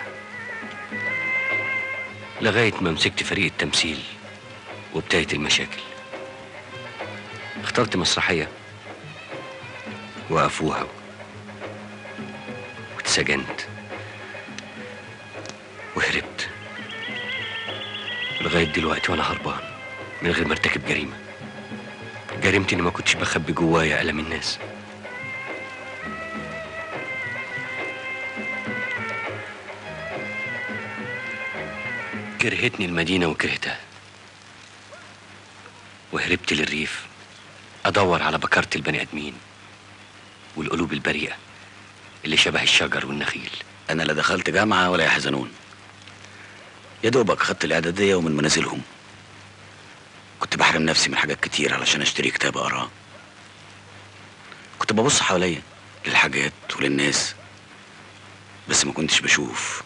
Speaker 7: لغاية ما مسكت فريق التمثيل وابتدت المشاكل اخترت مسرحية وقفوها واتسجنت وهربت لغاية دلوقتي وأنا هربان من غير ما ارتكب جريمة جريمتي إني ما كنتش بخبي جوايا ألم الناس كرهتني المدينة وكرهتها وهربت للريف أدور على بكارة البني آدمين والقلوب البريئة اللي شبه الشجر والنخيل
Speaker 17: أنا لا دخلت جامعة ولا يحزنون يا دوبك خدت الإعدادية ومن منازلهم كنت بحرم نفسي من حاجات كتير علشان أشتري كتاب أقراه كنت ببص حواليا للحاجات وللناس بس ما كنتش بشوف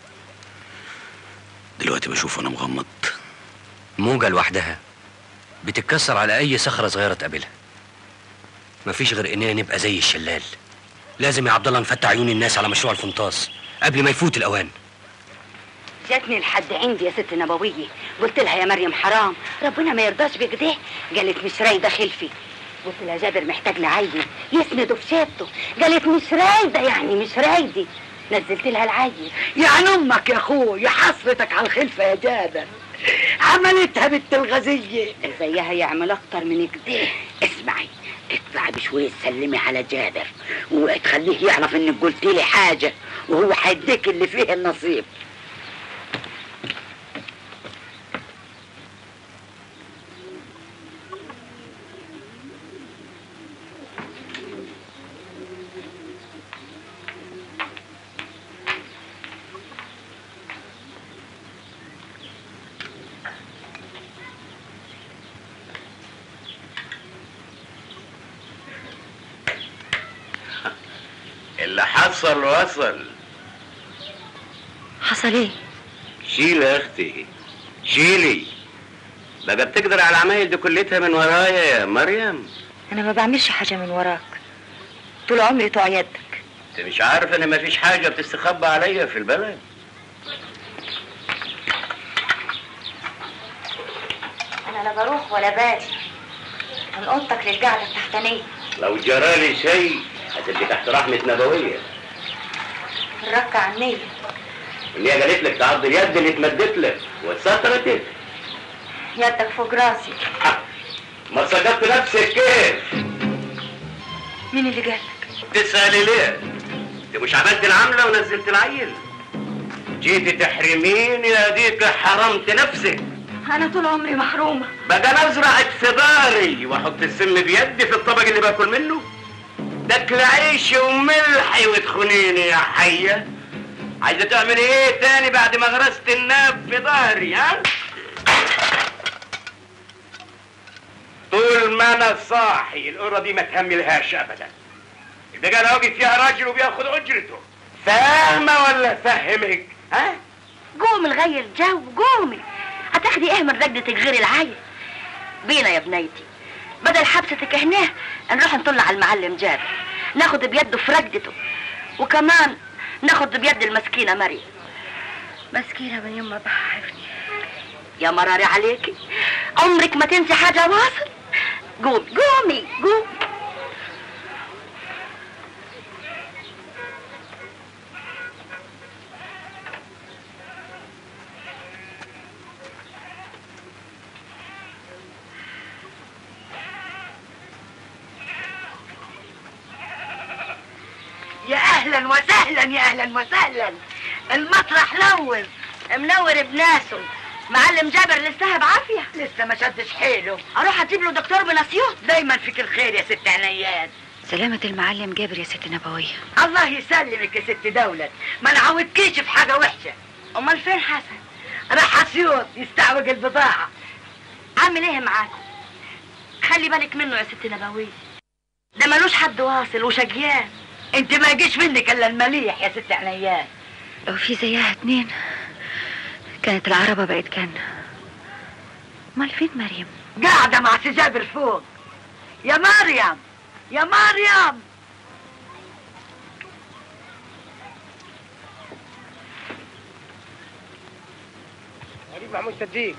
Speaker 17: دلوقتي بشوف وأنا مغمض
Speaker 7: موجة لوحدها بتتكسر على أي صخرة صغيرة تقابلها مفيش غير إننا نبقى زي الشلال لازم يا عبد الله نفتح عيون الناس على مشروع الفنطاس قبل ما يفوت الأوان
Speaker 8: جاتني لحد عندي يا ست نبوية قلت لها يا مريم حرام ربنا ما يرضاش بكده قالت مش رايدة خلفي قلت لها جابر محتاج لعيل يسنده في شيبته قالت مش رايدة يعني مش رايدة نزلت لها العيل
Speaker 1: يعني امك يا اخويا حصرتك على الخلفه يا جابر عملتها بنت الغزيه
Speaker 8: زيها يعمل اكتر من كده
Speaker 1: اسمعي اطلعي بشويه سلمي على جابر وتخليه يعرف انك قلت لي حاجه وهو هيديك اللي فيه النصيب
Speaker 18: اللي حصل وصل
Speaker 2: حصل ايه؟
Speaker 18: شيل يا اختي شيلي بقى بتقدر على العمايل دي كلتها من ورايا يا مريم
Speaker 2: انا ما بعملش حاجة من وراك طول عمري طوع يدك
Speaker 18: انت مش عارف ان مفيش حاجه بتستخبى عليا في البلد
Speaker 8: انا لا بروح ولا باجي من اوضتك للقعدة التحتانية
Speaker 18: لو جرالي شيء هتبقي تحت رحمه نبويه
Speaker 8: الركة عنية
Speaker 18: اللي هي قالت لك تعض اليد اللي اتمدت لك واتسترتك
Speaker 8: يدك فوق راسي
Speaker 18: ما صدقت نفسك كيف
Speaker 2: مين اللي قالك؟
Speaker 18: تسألي ليه؟ انت مش عملت العملة ونزلت العيل جيتي تحرميني اديك حرمت نفسك
Speaker 2: انا طول عمري محرومة
Speaker 18: بقى انا ازرعك في داري واحط السم بيدي في الطبق اللي باكل منه تاكل عيشي وملحي وتخونيني يا حية عايزة تعمل ايه تاني بعد ما غرست الناب في ظهري ها؟ طول ما انا صاحي القرة دي ما تهملهاش ابدا البقى انا واقف فيها راجل وبياخد اجرته فاهمة ولا فهمك ها؟
Speaker 8: قومي نغير جو قومي هتاخدي ايه من رقدتك غير العيل بينا يا بنيتي بدل حبستك هنا نروح نطلع على المعلم جابر ناخد بيده في رقدته وكمان ناخد بيد المسكينة مريم مسكينة من يوم ما بحفني يا مراري عليكي عمرك ما تنسي حاجة واصل قومي قومي قومي
Speaker 1: يا اهلا وسهلا يا اهلا وسهلا المطرح لوز
Speaker 8: منور بناسه معلم جابر لسه بعافيه
Speaker 1: لسه ما شدش حيله
Speaker 8: اروح اجيب له دكتور من اسيوط
Speaker 1: دايما فيك الخير يا ست عنايات
Speaker 2: سلامة المعلم جابر يا ست نبوية
Speaker 1: الله يسلمك يا ست دولة ما نعودكيش في حاجة وحشة
Speaker 8: امال فين حسن
Speaker 1: راح اسيوط يستعوج البضاعة
Speaker 8: عامل ايه معاكم خلي بالك منه يا ست نبوية ده ملوش حد واصل وشجيان
Speaker 1: انت ما يجيش منك الا المليح يا ست عنايات
Speaker 2: لو في زيها اتنين كانت العربة بقت جنة امال فين مريم
Speaker 1: قاعدة مع سي جابر فوق يا مريم يا مريم
Speaker 6: غريب محمود صديق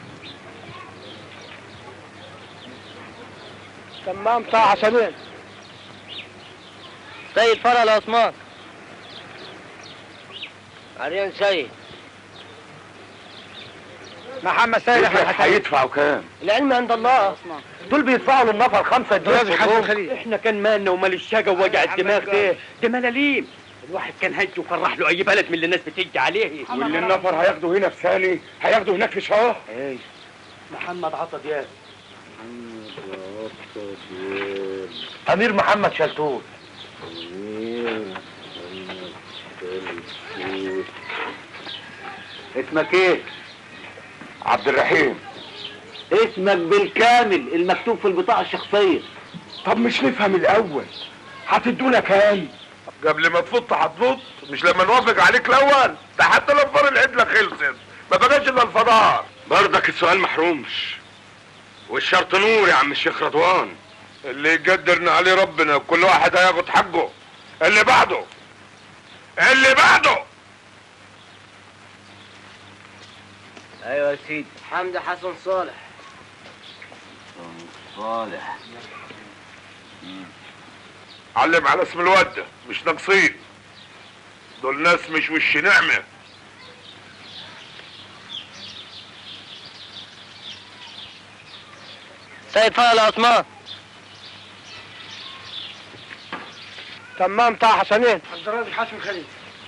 Speaker 6: تمام طه عشانين سيد فرع العثمان عريان سيد محمد سيد احمد حسين
Speaker 11: هيدفعوا كام؟
Speaker 6: العلم عند الله
Speaker 15: دول بيدفعوا للنفر خمسة جنيه
Speaker 6: لازم
Speaker 15: في
Speaker 6: حسن
Speaker 15: اليوم.
Speaker 6: خليل.
Speaker 15: احنا كان مالنا ومال الشقا ووجع الدماغ ده ده ملاليم الواحد كان هج وفرح له اي بلد من اللي الناس بتيجي عليه
Speaker 13: واللي النفر هياخده هنا في ثاني هياخده هناك في شهر
Speaker 15: ايه محمد عطا دياب امير محمد شلتوت اسمك ايه؟
Speaker 13: عبد الرحيم
Speaker 16: اسمك بالكامل المكتوب في البطاقة الشخصية
Speaker 13: طب مش نفهم الاول هتدونا كام قبل ما تفط هتفط مش لما نوافق عليك الاول ده حتى لو فار العدله خلصت ما بقاش الا الفضار برضك السؤال محرومش والشرط نور يا عم الشيخ رضوان اللي يقدرنا عليه ربنا كل واحد هياخد حقه اللي بعده اللي بعده
Speaker 6: ايوه يا سيدي حمدي حسن صالح
Speaker 16: صالح
Speaker 13: علم على اسم الواد ده، مش ناقصين دول ناس مش وش نعمه
Speaker 6: سيد فرع العثمان تمام طه حسنين عبد الرازق حسن خليل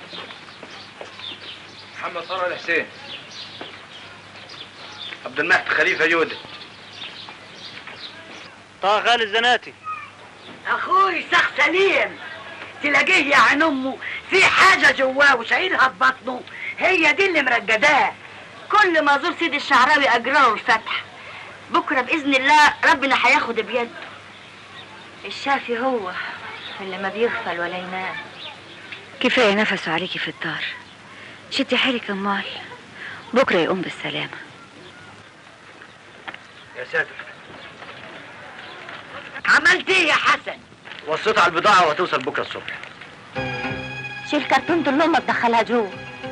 Speaker 15: محمد صالح الحسين عبد المحت خليفة جودة
Speaker 6: طه غالي الزناتي
Speaker 1: اخوي سخ سليم تلاقيه يا عين امه في حاجة جواه وشايلها ببطنه هي دي اللي مرقداه
Speaker 8: كل ما زور سيدي الشعراوي اجراه الفتح بكره باذن الله ربنا هياخد بيده
Speaker 2: الشافي هو اللي ما بيغفل ولا ينام كفاية نفسه عليكي في الدار شدي حيلك امال بكرة يقوم بالسلامة
Speaker 15: يا ساتر
Speaker 1: عملت ايه يا حسن
Speaker 15: وصيت على البضاعة وهتوصل بكرة الصبح
Speaker 2: شيل كرتونة لأمك دخلها جوه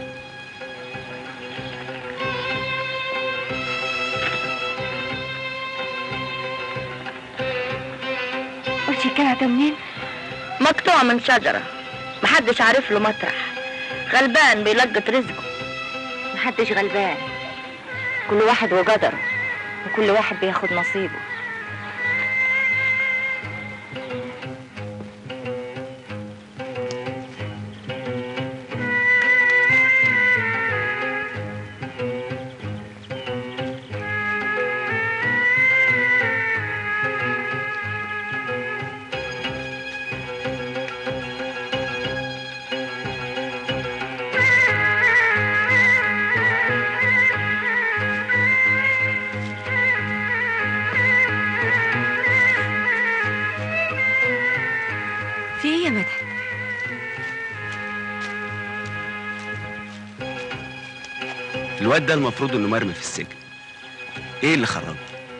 Speaker 2: قلتي الكلام ده منين؟
Speaker 8: مقطوع من شجره محدش عارف له مطرح غلبان بيلقط رزقه
Speaker 2: محدش غلبان كل واحد وقدره وكل واحد بياخد نصيبه في ايه يا مدحت؟
Speaker 7: الواد ده المفروض انه مرمي في السجن ايه اللي خرجه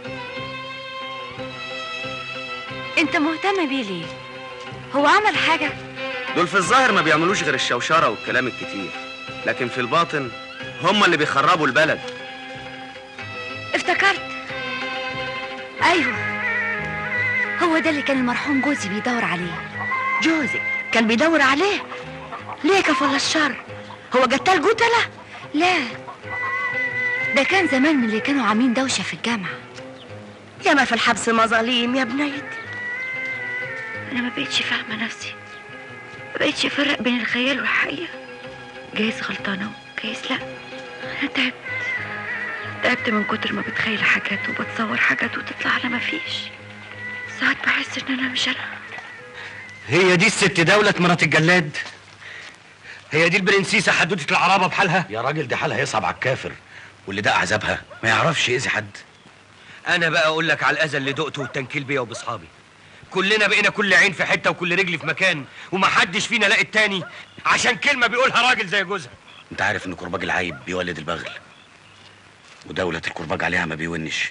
Speaker 2: انت مهتم بيه ليه؟ هو عمل حاجة؟
Speaker 7: دول في الظاهر ما بيعملوش غير الشوشره والكلام الكتير لكن في الباطن هم اللي بيخربوا البلد
Speaker 2: افتكرت ايوه هو ده اللي كان المرحوم جوزي بيدور عليه
Speaker 8: جوزك كان بيدور عليه ليه كفل الشر هو قتال قتلة
Speaker 2: لا ده كان زمان من اللي كانوا عاملين دوشة في الجامعة
Speaker 8: يا ما في الحبس مظاليم يا بنيتي
Speaker 2: أنا ما بقتش فاهمة نفسي ما بقتش أفرق بين الخيال والحقيقة جايز غلطانة جايز لا أنا تعبت تعبت من كتر ما بتخيل حاجات وبتصور حاجات وتطلع على ما فيش ساعات بحس إن أنا مش أنا
Speaker 7: هي دي الست دولة مرات الجلاد هي دي البرنسيسة حدوتة العرابة بحالها
Speaker 17: يا راجل دي حالها يصعب على الكافر واللي ده عذابها ما يعرفش يأذي حد
Speaker 7: انا بقى اقول لك على الاذى اللي دقته والتنكيل بيا وباصحابي كلنا بقينا كل عين في حته وكل رجل في مكان ومحدش فينا لاقي التاني عشان كلمه بيقولها راجل زي جوزها
Speaker 17: انت عارف ان كرباج العيب بيولد البغل ودولة الكرباج عليها ما بيونش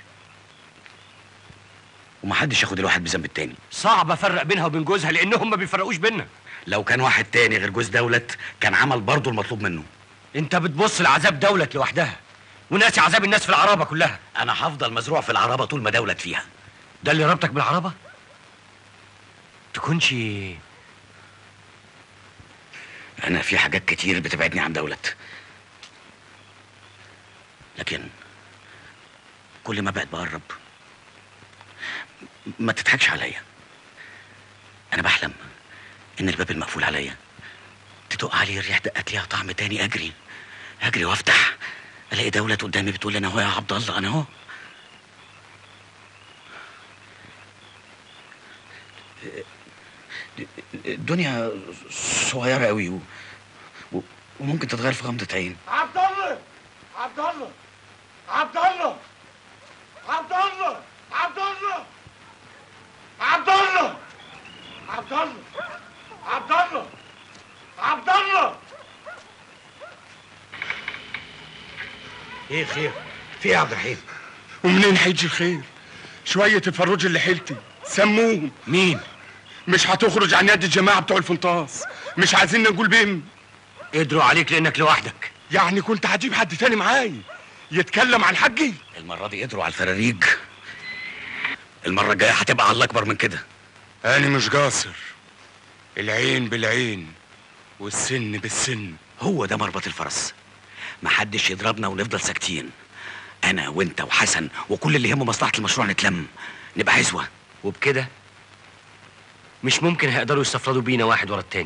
Speaker 17: ومحدش ياخد الواحد بذنب التاني
Speaker 7: صعب افرق بينها وبين جوزها لانهم ما بيفرقوش بينا
Speaker 17: لو كان واحد تاني غير جوز دولت كان عمل برضه المطلوب منه
Speaker 7: انت بتبص لعذاب دولت لوحدها وناسي عذاب الناس في العرابه كلها
Speaker 17: انا هفضل مزروع في العرابه طول ما دولت فيها
Speaker 7: ده اللي ربطك بالعرابه تكونش
Speaker 17: انا في حاجات كتير بتبعدني عن دولت لكن كل ما بقت بقرب ما تضحكش عليا انا بحلم ان الباب المقفول عليا تدق عليه الريح دقات ليها طعم تاني اجري اجري وافتح الاقي دولة قدامي بتقول لي انا اهو يا عبد الله انا اهو الدنيا صغيرة قوي و... و... وممكن تتغير في غمضة عين
Speaker 13: عبد الله عبد الله عبد الله عبد الله عبد الله عبد الله عبد الله عبد الله عبد الله
Speaker 4: ايه خير في ايه يا عبد الرحيم
Speaker 13: ومنين هيجي الخير شوية الفروج اللي حيلتي سموهم
Speaker 7: مين
Speaker 13: مش هتخرج عن يد الجماعة بتوع الفنطاس مش عايزين نقول بهم
Speaker 7: قدروا عليك لانك لوحدك
Speaker 13: يعني كنت هجيب حد تاني معايا يتكلم عن حقي
Speaker 17: المرة دي قدروا على الفراريج المرة الجاية هتبقى على الأكبر من كده
Speaker 13: أنا مش قاصر العين بالعين والسن بالسن
Speaker 17: هو ده مربط الفرس محدش يضربنا ونفضل ساكتين أنا وأنت وحسن وكل اللي يهمه مصلحة المشروع نتلم نبقى عزوة
Speaker 7: وبكده مش ممكن هيقدروا يستفردوا بينا واحد ورا التاني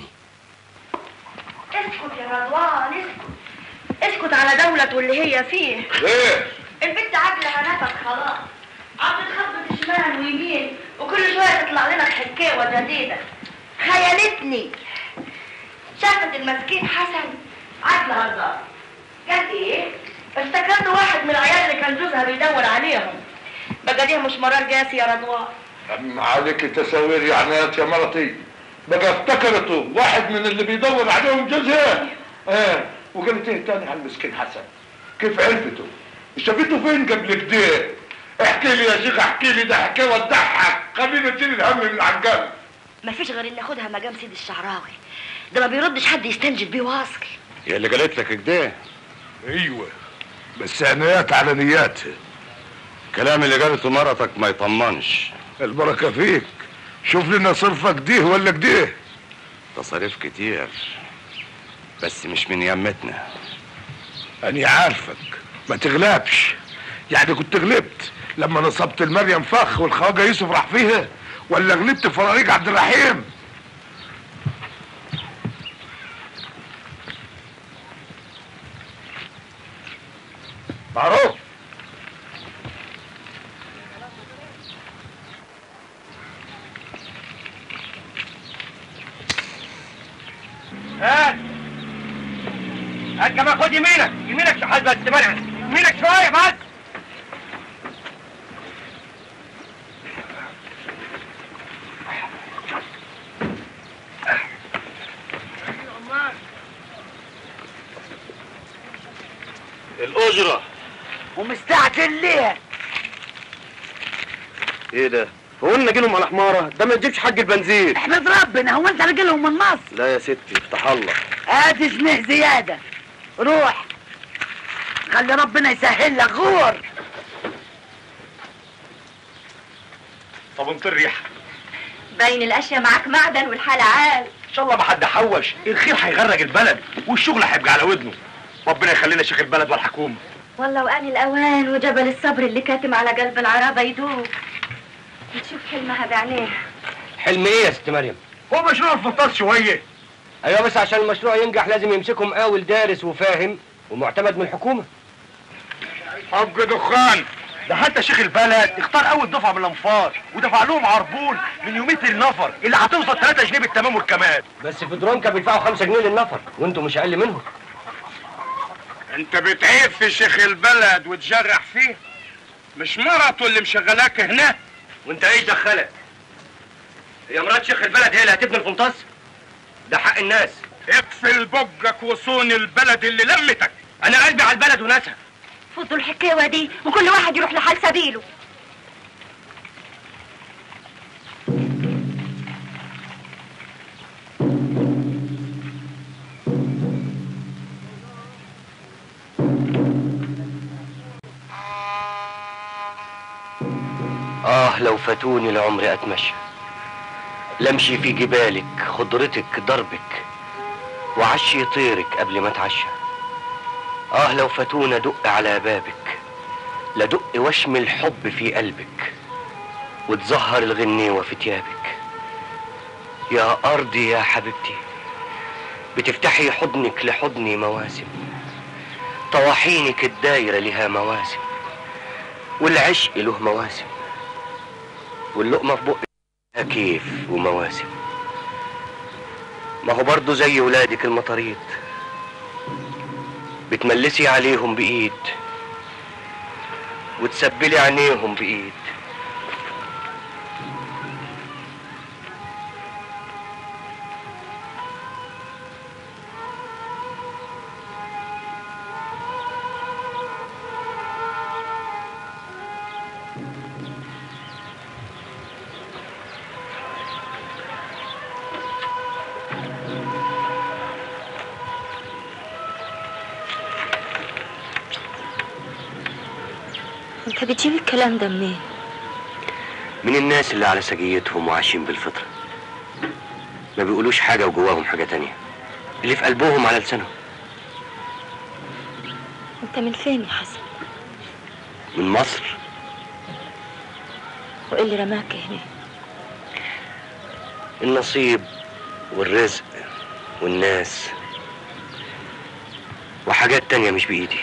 Speaker 8: اسكت يا رضوان اسكت اسكت على دولة واللي هي فيه
Speaker 13: ليه؟
Speaker 8: البنت عقلها نفس خلاص عم تخبط شمال ويمين وكل شوية تطلع لنا حكاوة جديدة خيالتني شافت المسكين حسن عقلها ضاع قالت ايه؟ افتكرت واحد من العيال اللي كان جوزها بيدور عليهم بقى دي مش مرار جاسي يا رضوان
Speaker 13: أما عليك تساوير يا عنات يا مرتي بقى افتكرته واحد من اللي بيدور عليهم جوزها اه وقالت ايه تاني على المسكين حسن كيف عرفته شافته فين قبل كده احكي لي يا شيخ احكي لي ده حكايه تضحك خلينا نشيل الهم من العجال
Speaker 8: مفيش غير ان ناخدها مقام سيد الشعراوي ده ما بيردش حد يستنجد بيه واصل
Speaker 13: هي اللي قالت لك كده ايوه بس عنايات على نياتها
Speaker 11: الكلام اللي قالته مرتك ما يطمنش
Speaker 13: البركه فيك شوف لنا صرفك ديه ولا كده
Speaker 11: تصاريف كتير بس مش من يمتنا
Speaker 13: أني عارفك ما تغلبش يعني كنت غلبت لما نصبت المريم فخ والخواجة يوسف راح فيها ولا غلبت في فراريق عبد الرحيم معروف
Speaker 5: هات هات كمان خد يمينك يمينك شحال بس منع يمينك شويه بس
Speaker 11: الأجرة
Speaker 1: ومستعجل ليه؟
Speaker 11: ايه ده؟ هو انا اجيلهم على حمارة؟ ده ما يجيبش حق البنزين
Speaker 1: احمد ربنا هو انت راجلهم من مصر
Speaker 11: لا يا ستي افتح الله
Speaker 1: ادي جنيه زيادة روح خلي ربنا يسهل لك غور
Speaker 11: طب انطر ريحة
Speaker 8: باين الاشياء معاك معدن والحال عال
Speaker 11: ان شاء الله ما حد حوش الخير هيغرق البلد والشغل هيبقى على ودنه ربنا يخلينا شيخ البلد والحكومه
Speaker 8: والله وآن الأوان وجبل الصبر اللي كاتم على قلب العرابة يدوب وتشوف حلمها بعينيه
Speaker 9: حلم ايه يا ست مريم
Speaker 11: هو مشروع الفطاس شويه
Speaker 9: ايوه بس عشان المشروع ينجح لازم يمسكه مقاول دارس وفاهم ومعتمد من الحكومه
Speaker 11: حق دخان ده حتى شيخ البلد اختار اول دفعه من الانفار ودفع لهم عربون من يوميه النفر اللي هتوصل 3 جنيه بالتمام والكمال
Speaker 9: بس في درونكا بيدفعوا 5 جنيه للنفر وانتوا مش اقل منهم
Speaker 13: انت بتعيب في شيخ البلد وتجرح فيه مش مرته اللي مشغلاك هنا
Speaker 9: وانت ايش دخلك هي مرات شيخ البلد هي اللي هتبني الفنطاس ده حق الناس
Speaker 13: اقفل بقك وصون البلد اللي لمتك
Speaker 9: انا قلبي على البلد وناسها
Speaker 8: فضوا الحكاوة دي وكل واحد يروح لحال سبيله
Speaker 19: آه لو فاتوني العمر أتمشى لمشي في جبالك خضرتك دربك وعشي طيرك قبل ما اتعشى آه لو فاتونا دق على بابك لدق وشم الحب في قلبك وتزهر الغنيوة في تيابك يا أرضي يا حبيبتي بتفتحي حضنك لحضني مواسم طواحينك الدايرة لها مواسم والعشق له مواسم واللقمة في بقك لها كيف ومواسم ما هو برضه زي ولادك المطاريد بتملسي عليهم بإيد وتسبلي عينيهم بإيد
Speaker 2: انت بتجيب الكلام ده منين
Speaker 19: من الناس اللي على سجيتهم وعايشين بالفطرة ما بيقولوش حاجة وجواهم حاجة تانية اللي في قلبهم على لسانهم
Speaker 2: انت من فين يا حسن
Speaker 19: من مصر
Speaker 2: وايه اللي رماك هنا
Speaker 19: النصيب والرزق والناس وحاجات تانية مش بإيدي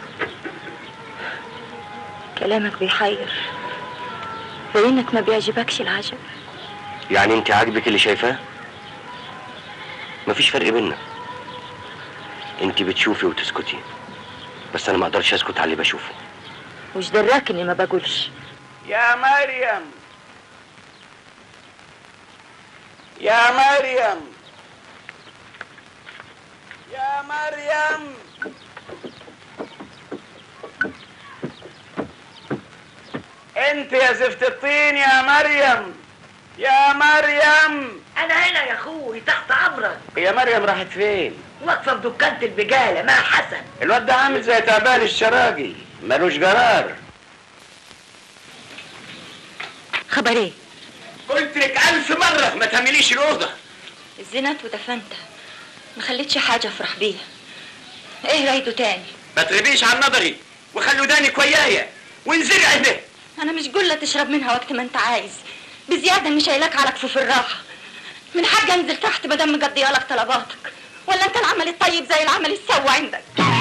Speaker 2: كلامك بيحير باينك ما بيعجبكش العجب
Speaker 19: يعني انت عاجبك اللي شايفاه مفيش فرق بينا انت بتشوفي وتسكتي بس انا ما اقدرش اسكت على اللي بشوفه
Speaker 2: وش دراك اني ما بقولش
Speaker 18: يا مريم يا مريم يا مريم انت يا زفت الطين يا مريم يا مريم
Speaker 1: انا هنا يا اخوي تحت امرك
Speaker 18: يا مريم راحت فين
Speaker 1: واقفه في دكانه البجاله مع حسن
Speaker 18: الواد ده عامل زي تعبان الشراقي ملوش قرار
Speaker 2: خبر ايه
Speaker 18: قلت لك ألف مرة ما تعمليش الأوضة
Speaker 2: الزينات ودفنتها ما خليتش حاجه افرح بيها ايه رايده تاني
Speaker 18: ما تغيبيش عن نظري وخلوا دانك ويايا وانزرعي به
Speaker 2: انا مش قلة تشرب منها وقت ما انت عايز بزياده مش شايلك على كفوف الراحه من حاجه انزل تحت ما دام مقضيه لك طلباتك ولا انت العمل الطيب زي العمل السوى عندك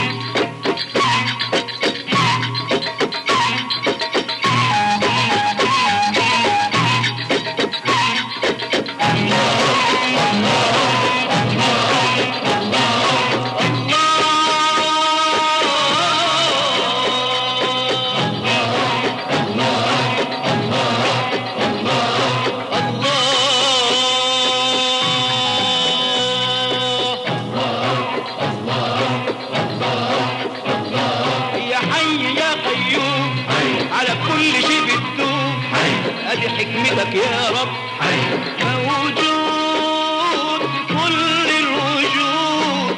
Speaker 15: يا حي يا قيوم على كل شيء بتدوم ادي حكمتك يا رب موجود في كل الوجود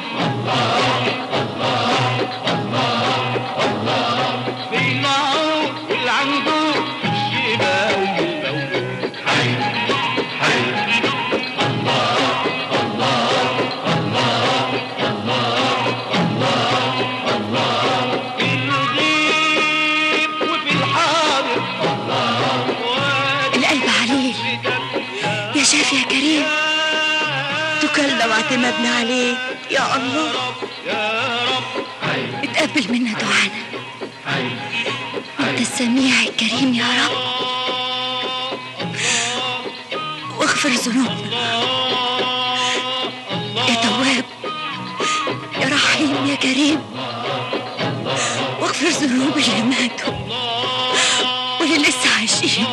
Speaker 15: في النعوم والعنقود في الشباب والموجود
Speaker 2: قلب عليل يا شاف يا كريم تكلم واعتمدنا عليك يا الله اتقبل منا دعانا انت السميع الكريم يا رب واغفر ذنوبنا يا تواب يا رحيم يا كريم واغفر ذنوب اللي ماتوا واللي لسه عايشين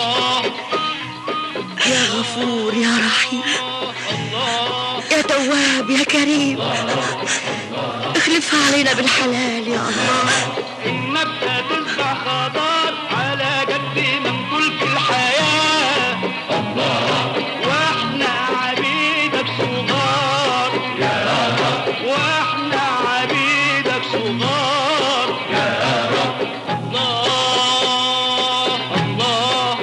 Speaker 2: يا غفور يا رحيم يا تواب يا كريم اخلفها علينا بالحلال يا الله
Speaker 3: النبتة تزرع خضار على قد ما ملك الحياة الله واحنا عبيدك صغار يا رب واحنا عبيدك صغار يا رب الله الله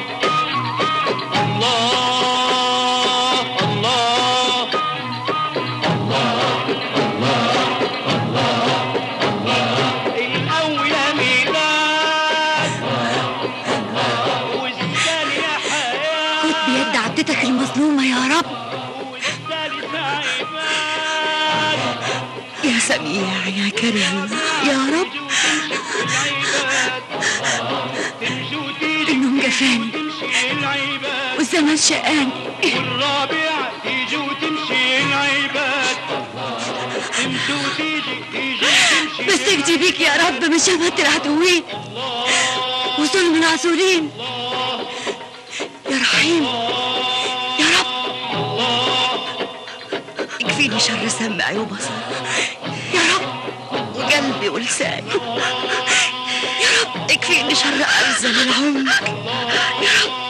Speaker 3: الله الله الأول ميلاد والثانية حياة
Speaker 2: خد بيد عبدتك المظلومة يا رب يا سميع يا كريم يا رب النوم جفاني والزمن شقاني
Speaker 3: والرابع تيجي وتمشي العباد تمشي وتيجي تيجي وتمشي
Speaker 2: بس اجدي بيك يا رب من شمة العدوين وظلم العذولين يا رحيم يا رب اكفيني شر سمعي وبصري يا رب وقلبي ولساني يا رب اكفيني شر أرزل العمر يا رب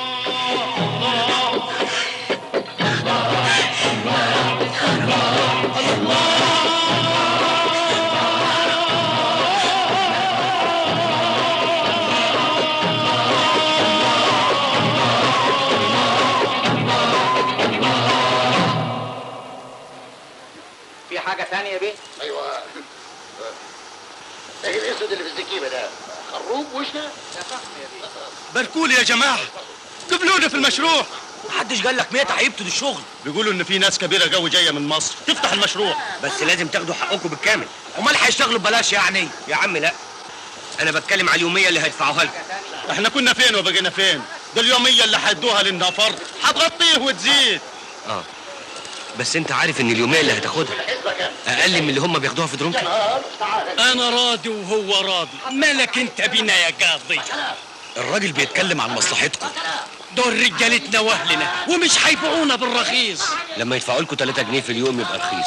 Speaker 16: في حاجة ثانية يا بيه؟
Speaker 10: ايوه ايه الاسود اللي في الزكيبه ده خروب وش ده؟
Speaker 15: باركولي يا جماعه قبلونا في المشروع محدش قال لك ميت هيبتدوا الشغل بيقولوا ان في ناس كبيره قوي جايه من مصر تفتح المشروع
Speaker 9: بس لازم تاخدوا حقكم بالكامل
Speaker 15: امال هيشتغلوا ببلاش يعني
Speaker 9: يا عم لا انا بتكلم على اليوميه اللي هيدفعوها لكم
Speaker 15: احنا كنا فين وبقينا فين ده اليوميه اللي هيدوها للنفر هتغطيه وتزيد
Speaker 9: اه بس انت عارف ان اليوميه اللي هتاخدها اقل من اللي هم بياخدوها في درونكا
Speaker 15: انا راضي وهو راضي مالك انت بينا يا قاضي
Speaker 7: الراجل بيتكلم عن مصلحتكم
Speaker 15: دول رجالتنا واهلنا ومش هيبيعونا بالرخيص
Speaker 9: لما يدفعوا لكم 3 جنيه في اليوم يبقى رخيص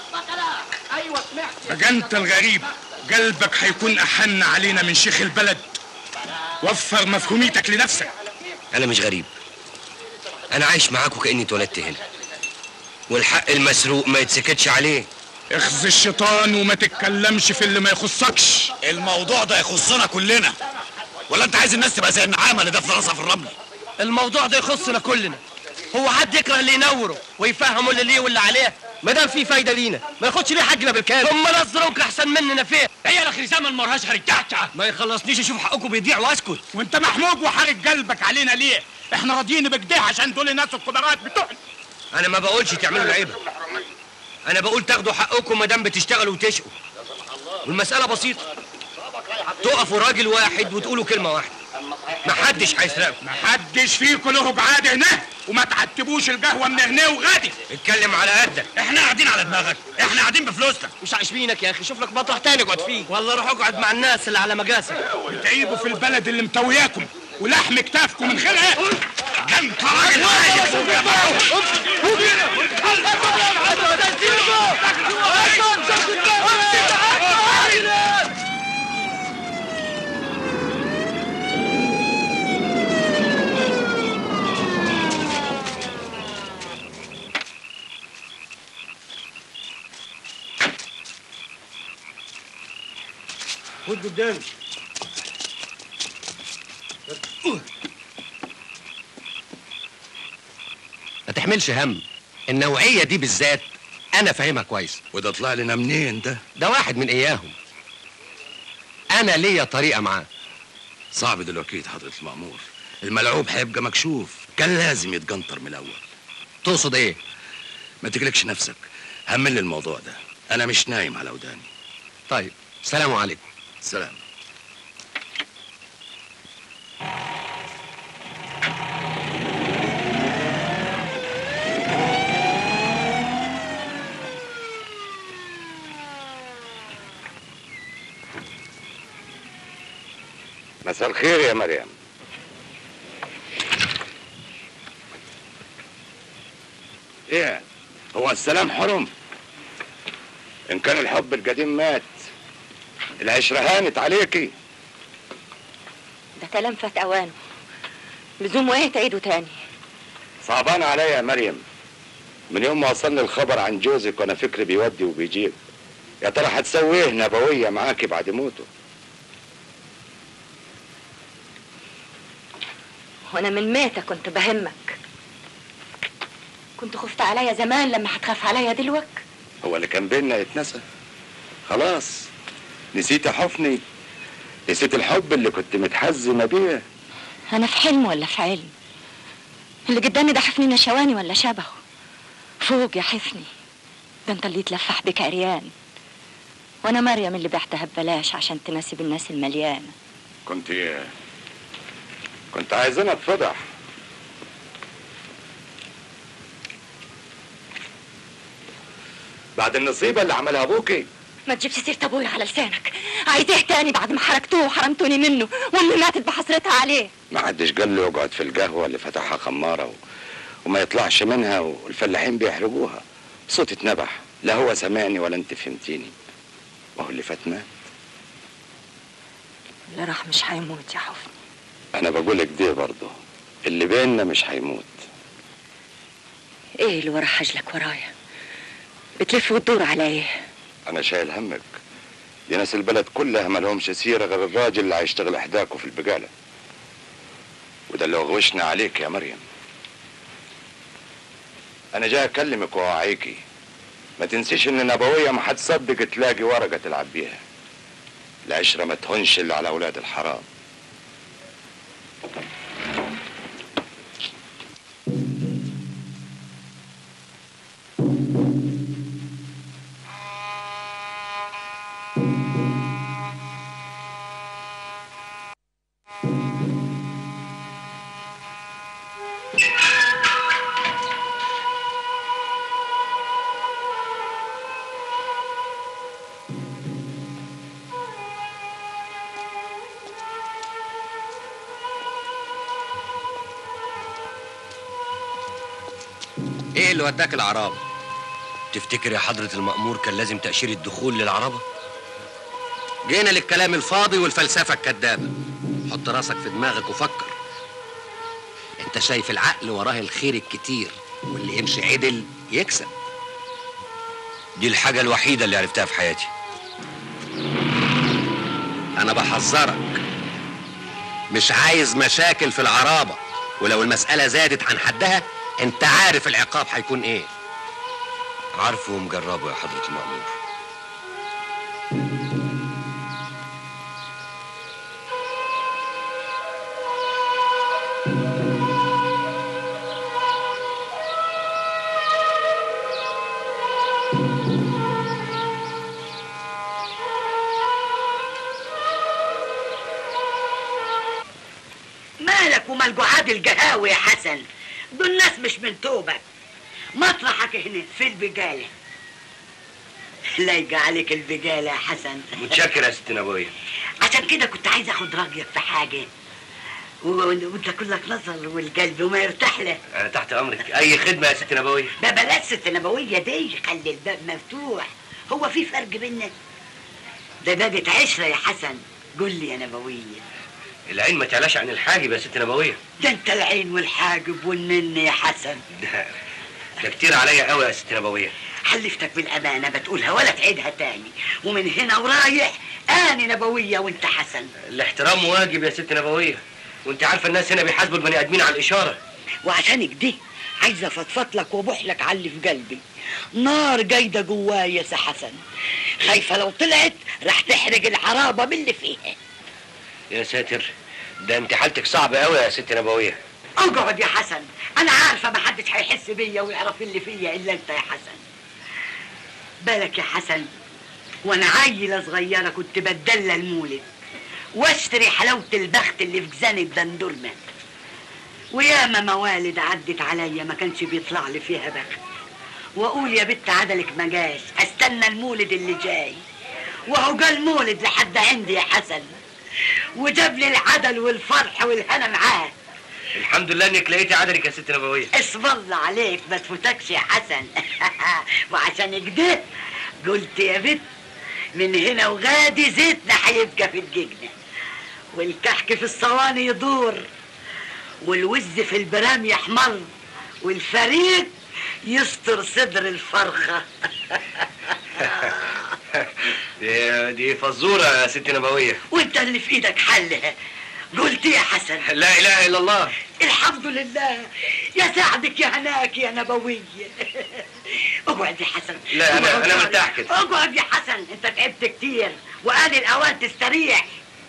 Speaker 4: بقى انت الغريب قلبك هيكون احن علينا من شيخ البلد وفر مفهوميتك لنفسك
Speaker 9: انا مش غريب انا عايش معاك وكاني اتولدت هنا والحق المسروق ما يتسكتش عليه
Speaker 4: اخذ الشيطان وما تتكلمش في اللي ما يخصكش
Speaker 7: الموضوع ده يخصنا كلنا ولا انت عايز الناس تبقى زي النعامه اللي دافنه راسها في الرمل
Speaker 15: الموضوع ده يخصنا كلنا هو حد يكره اللي ينوره ويفهمه اللي ليه واللي عليه ما دام في فايده لينا ما ياخدش ليه حقنا بالكامل هم ناس درونك احسن مننا فين هي الاخر زمن ما لهاش غير الجعجعه
Speaker 7: ما يخلصنيش اشوف حقكم بيضيع واسكت
Speaker 4: وانت محمود وحارق قلبك علينا ليه احنا راضيين بكده عشان دول الناس القدرات بتوعنا
Speaker 9: انا ما بقولش تعملوا العيبه انا بقول تاخدوا حقكم ما دام بتشتغلوا وتشقوا والمساله بسيطه تقفوا راجل واحد وتقولوا كلمه واحده محدش هيسرقكم
Speaker 4: محدش فيكم له بعاد هنا وما تعتبوش القهوه من هنا وغادي
Speaker 9: اتكلم على قدك
Speaker 7: احنا قاعدين على دماغك احنا قاعدين بفلوسنا
Speaker 15: مش عايشينك يا اخي شوف لك مطرح تاني اقعد فيه والله روح اقعد مع الناس اللي على مقاسك
Speaker 4: بتعيبوا في البلد اللي متوياكم ولحم كتافكم من خلقها
Speaker 7: انت راجل
Speaker 15: خد قدامي
Speaker 7: ما تحملش هم النوعيه دي بالذات انا فاهمها كويس
Speaker 17: وده طلع لنا منين ده
Speaker 7: ده واحد من اياهم انا ليا طريقه معاه
Speaker 17: صعب دلوقتي حضرة المأمور الملعوب هيبقى مكشوف كان لازم يتجنطر من الاول
Speaker 7: تقصد ايه
Speaker 17: ما تجلكش نفسك همل الموضوع ده انا مش نايم على وداني
Speaker 7: طيب سلام عليكم
Speaker 17: سلام
Speaker 11: مساء الخير يا مريم ايه هو السلام حرم ان كان الحب القديم مات العشرة هانت عليكي
Speaker 2: ده كلام فات اوانه لزومه ايه تعيده تاني
Speaker 11: صعبان عليا يا مريم من يوم ما وصلني الخبر عن جوزك وانا فكري بيودي وبيجيب يا ترى هتسوي ايه نبوية معاكي بعد موته
Speaker 2: وانا من ميتة كنت بهمك كنت خفت عليا زمان لما هتخاف عليا دلوك
Speaker 11: هو اللي كان بينا يتنسى خلاص نسيت يا حفني نسيت الحب اللي كنت متحزمة بيه
Speaker 2: انا في حلم ولا في علم اللي قدامي ده حفني نشواني ولا شبهه فوق يا حفني ده انت اللي يتلفح بك عريان وانا مريم اللي بعتها ببلاش عشان تناسب الناس المليانه
Speaker 11: كنت كنت عايزين اتفضح بعد النصيبة اللي عملها ابوكي
Speaker 2: ما تجيبش سيرة ابويا على لسانك عايز ايه تاني بعد ما حركتوه وحرمتوني منه وامي ماتت بحسرتها عليه
Speaker 11: ما حدش قال له يقعد في القهوة اللي فتحها خمارة و... وما يطلعش منها والفلاحين بيحرقوها صوت اتنبح لا هو سمعني ولا انت فهمتيني وهو اللي فات مات
Speaker 2: اللي راح مش هيموت يا حفني
Speaker 11: انا بقولك دي برضه اللي بيننا مش هيموت
Speaker 2: ايه اللي ورا حجلك ورايا بتلف وتدور على ايه
Speaker 11: انا شايل همك دي ناس البلد كلها ما لهمش سيره غير الراجل اللي هيشتغل احداكوا في البقاله وده اللي غوشنا عليك يا مريم انا جاي اكلمك واوعيكي ما تنسيش ان نبويه ما هتصدق تلاقي ورقه تلعب بيها العشره ما تهونش الا على اولاد الحرام
Speaker 7: ايه اللي وداك العرابة تفتكر يا حضرة المأمور كان لازم تأشير الدخول للعربة جينا للكلام الفاضي والفلسفة الكدابة حط راسك في دماغك وفكر انت شايف العقل وراه الخير الكتير واللي يمشي عدل يكسب دي الحاجة الوحيدة اللي عرفتها في حياتي أنا بحذرك مش عايز مشاكل في العرابة ولو المسألة زادت عن حدها انت عارف العقاب هيكون ايه عارفه ومجربه يا حضرة المأمور
Speaker 1: مالك ومال جعاد القهاوي يا حسن دول ناس مش من توبك مطرحك هنا في البقالة لايقة عليك البقالة يا حسن
Speaker 7: متشكر يا ست نبوية
Speaker 1: عشان كده كنت عايز اخد رايك في حاجة و- وانت كلك نظر والقلب وما يرتاح له
Speaker 7: أنا تحت أمرك أي خدمة يا ست نبوية
Speaker 1: ده بلاش ست نبوية دي خلي الباب مفتوح هو في فرق بينا ده بقت عشرة يا حسن قول لي يا نبوية
Speaker 7: العين ما تعلاش عن الحاجب يا ست نبوية
Speaker 1: ده انت العين والحاجب والنن يا حسن
Speaker 7: ده ده كتير عليا قوي يا ست نبوية
Speaker 1: حلفتك بالأمانة بتقولها ولا تعيدها تاني ومن هنا ورايح أنا نبوية وانت حسن
Speaker 7: الاحترام واجب يا ست نبوية وانت عارفة الناس هنا بيحاسبوا البني آدمين على الإشارة
Speaker 1: وعشان كده عايزة افضفض لك وابوح لك على اللي في قلبي نار جايدة جوايا يا سي حسن خايفة لو طلعت راح تحرق العرابة من اللي فيها
Speaker 7: يا ساتر ده انت حالتك صعبة قوي يا ست نبوية
Speaker 1: اقعد يا حسن انا عارفه ما حدش هيحس بيا ويعرف اللي فيا الا انت يا حسن بالك يا حسن وانا عيله صغيره كنت بتدلى المولد واشتري حلاوه البخت اللي في جزانة دندورمه وياما موالد عدت عليا ما كانش بيطلع لي فيها بخت واقول يا بنت عدلك ما جاش استنى المولد اللي جاي وهو جا المولد لحد عندي يا حسن وجاب لي العدل والفرح والهنا معاه
Speaker 9: الحمد لله انك لقيتي عدلك يا ست نبويه
Speaker 1: اسم الله عليك ما تفوتكش يا حسن وعشان كده قلت يا بنت من هنا وغادي زيتنا هيبقى في الججنة والكحك في الصواني يدور والوز في البرام يحمر والفريق يستر صدر الفرخة
Speaker 9: دي, دي فزوره يا ست نبويه
Speaker 1: وانت اللي في ايدك حلها قلت يا حسن
Speaker 9: لا اله الا الله
Speaker 1: الحمد لله يا سعدك يا هناك يا نبوية اقعد يا حسن
Speaker 9: لا، أنا-
Speaker 1: اقعد
Speaker 9: أنا
Speaker 1: يا-
Speaker 9: مرتاح كده.
Speaker 1: اقعد يا حسن انت تعبت كتير وقال الاوان تستريح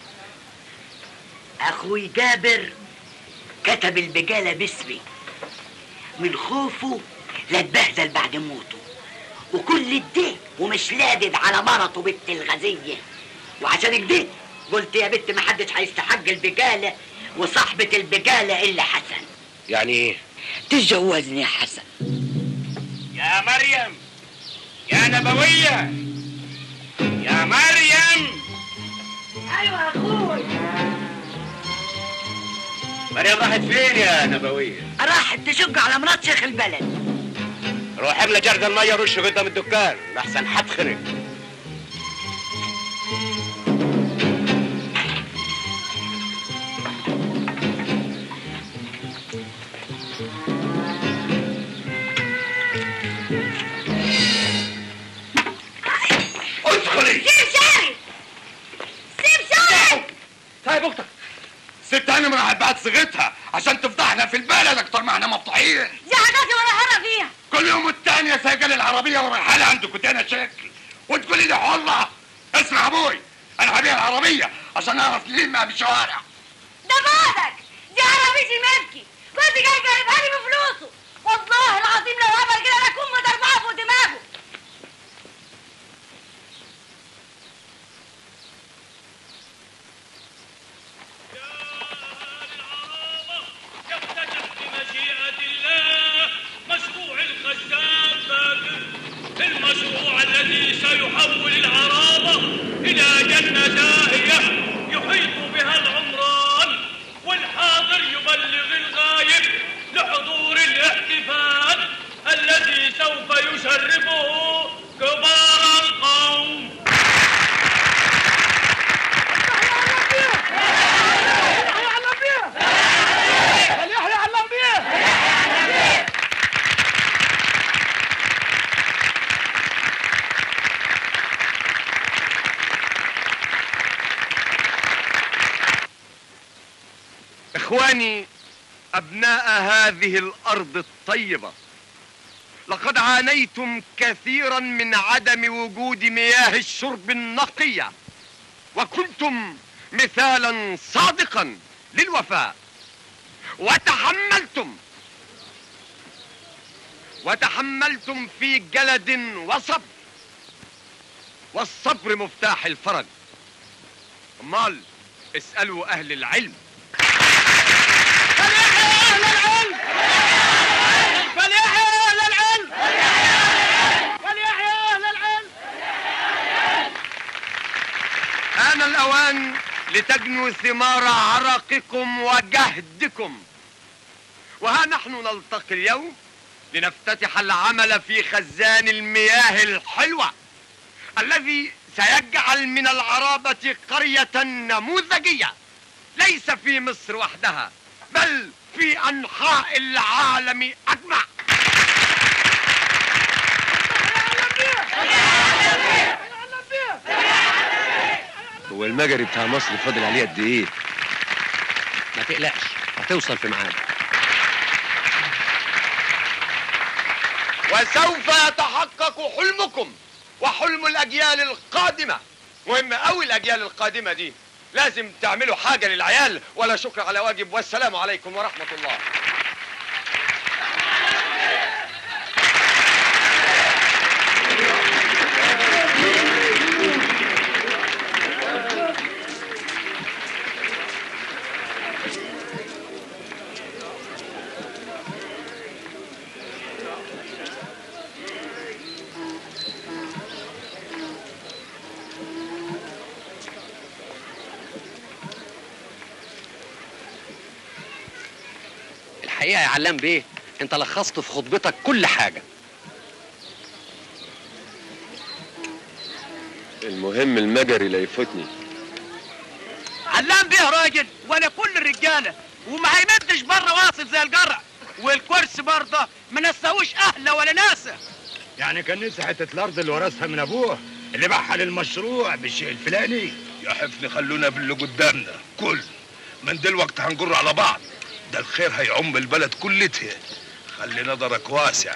Speaker 1: اخوي جابر كتب البجالة باسمي من خوفه لا اتبهدل بعد موته وكل ده ومش لادد على مرته بنت الغزية وعشان كده قلت يا بنت ما حدش هيستحق البجالة وصاحبة البجالة إلا حسن
Speaker 9: يعني ايه
Speaker 1: تتجوزني يا حسن
Speaker 18: يا مريم يا نبوية يا مريم
Speaker 1: ايوه يا اخوي
Speaker 18: مريم راحت فين يا نبوية
Speaker 1: راحت تشق على مرات شيخ البلد
Speaker 18: روح املى جرد المية رش قدام الدكان لحسن حتخرق
Speaker 13: ادخلي
Speaker 1: سيب شاري سيب شاري
Speaker 13: طيب اختك ست هانم راحت بعد صيغتها عشان تفضحنا في البلد اكتر ما احنا مفضوحين
Speaker 1: دي عاداتي ولا هرى فيها
Speaker 13: كل يوم التانية سايقة العربية ورايحة عندك ودينا شكل وتقولي لي حلة اسمع ابوي انا هبيع العربية عشان اعرف نلمها في الشوارع
Speaker 1: ده بعدك دي عربيتي ملكي كنت جاي جايبها لي بفلوسه والله العظيم لو عمل كده لاكون مدربعه فوق دماغه
Speaker 3: بمشيئة الله مشروع الخشاب باقر المشروع الذي سيحول العرابة إلى جنة داهية يحيط بها العمران والحاضر يبلغ الغايب لحضور الاحتفال الذي سوف يشرفه كبار القوم
Speaker 6: يحيى علم بيه
Speaker 11: إخواني أبناء هذه الأرض الطيبة لقد عانيتم كثيرا من عدم وجود مياه الشرب النقية وكنتم مثالا صادقا للوفاء وتحملتم وتحملتم في جلد وصبر والصبر مفتاح الفرج امال اسألوا أهل العلم
Speaker 6: فليحيى اهل العلم فليحيى اهل العلم
Speaker 11: آن الأوان لتجنوا ثمار عرقكم وجهدكم وها نحن نلتقي اليوم لنفتتح العمل في خزان المياه الحلوة الذي سيجعل من العرابة قرية نموذجية ليس في مصر وحدها بل في أنحاء العالم أجمع
Speaker 9: هو المجري بتاع مصر فاضل عليه قد ايه ما تقلقش هتوصل في ميعاد
Speaker 11: وسوف يتحقق حلمكم وحلم الأجيال القادمة مهم أوي الأجيال القادمة دي لازم تعملوا حاجة للعيال ولا شكر على واجب والسلام عليكم ورحمة الله
Speaker 9: الحقيقه يا علام بيه انت لخصت في خطبتك كل حاجه
Speaker 11: المهم المجري لا يفوتني
Speaker 5: علام بيه راجل ولا كل الرجاله وما هيمدش بره واصل زي الجرع والكرسي برضه ما نساوش اهله ولا ناسه
Speaker 12: يعني كان نسي حته الارض اللي ورثها من ابوه اللي باعها للمشروع بالشيء الفلاني
Speaker 13: يا حفني خلونا باللي قدامنا كل من دلوقتي هنجر على بعض ده الخير هيعم البلد كلتها خلي نظرك واسع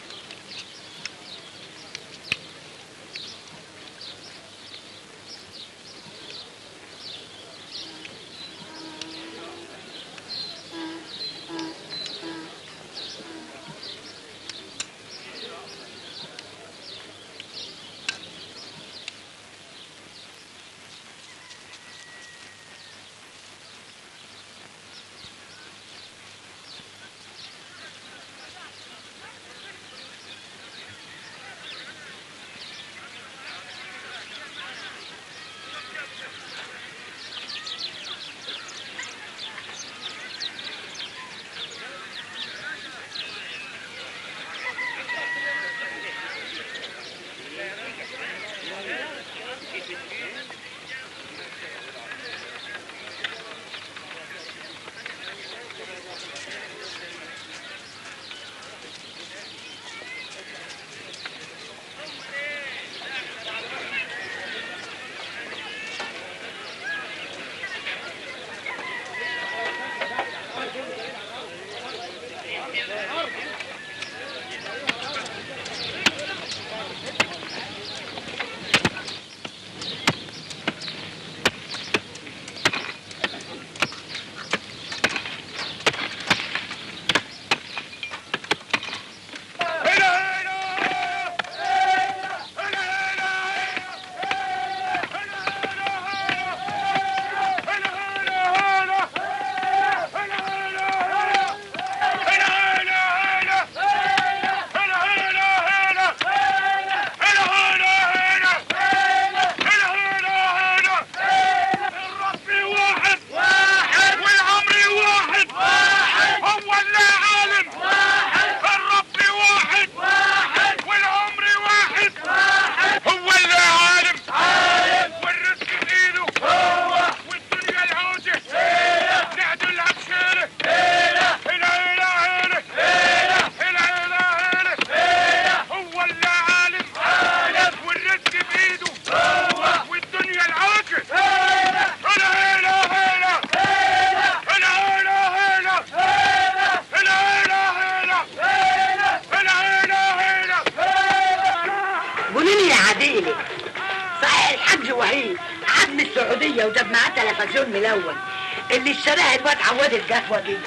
Speaker 1: عديلي صحيح الحاج وحيد عدم السعودية وجاب معاه تلفزيون ملون اللي اشتراها الواد عواد القهوة دي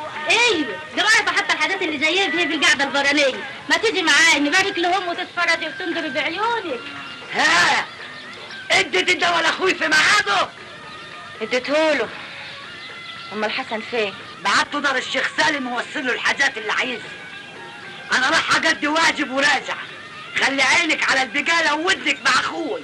Speaker 8: ايوه دي رايحه حتى الحاجات اللي زي دي في القعده البرانيه ما تيجي معايا نبارك لهم وتتفرجي وتنظري بعيونك
Speaker 1: ها ادت الدواء لاخوي في ميعاده
Speaker 2: اديتهوله امال حسن فين
Speaker 1: بعته دار الشيخ سالم ووصل له الحاجات اللي عايزها انا راح اجدي واجب وراجع خلي عينك على البقاله وودك مع اخوي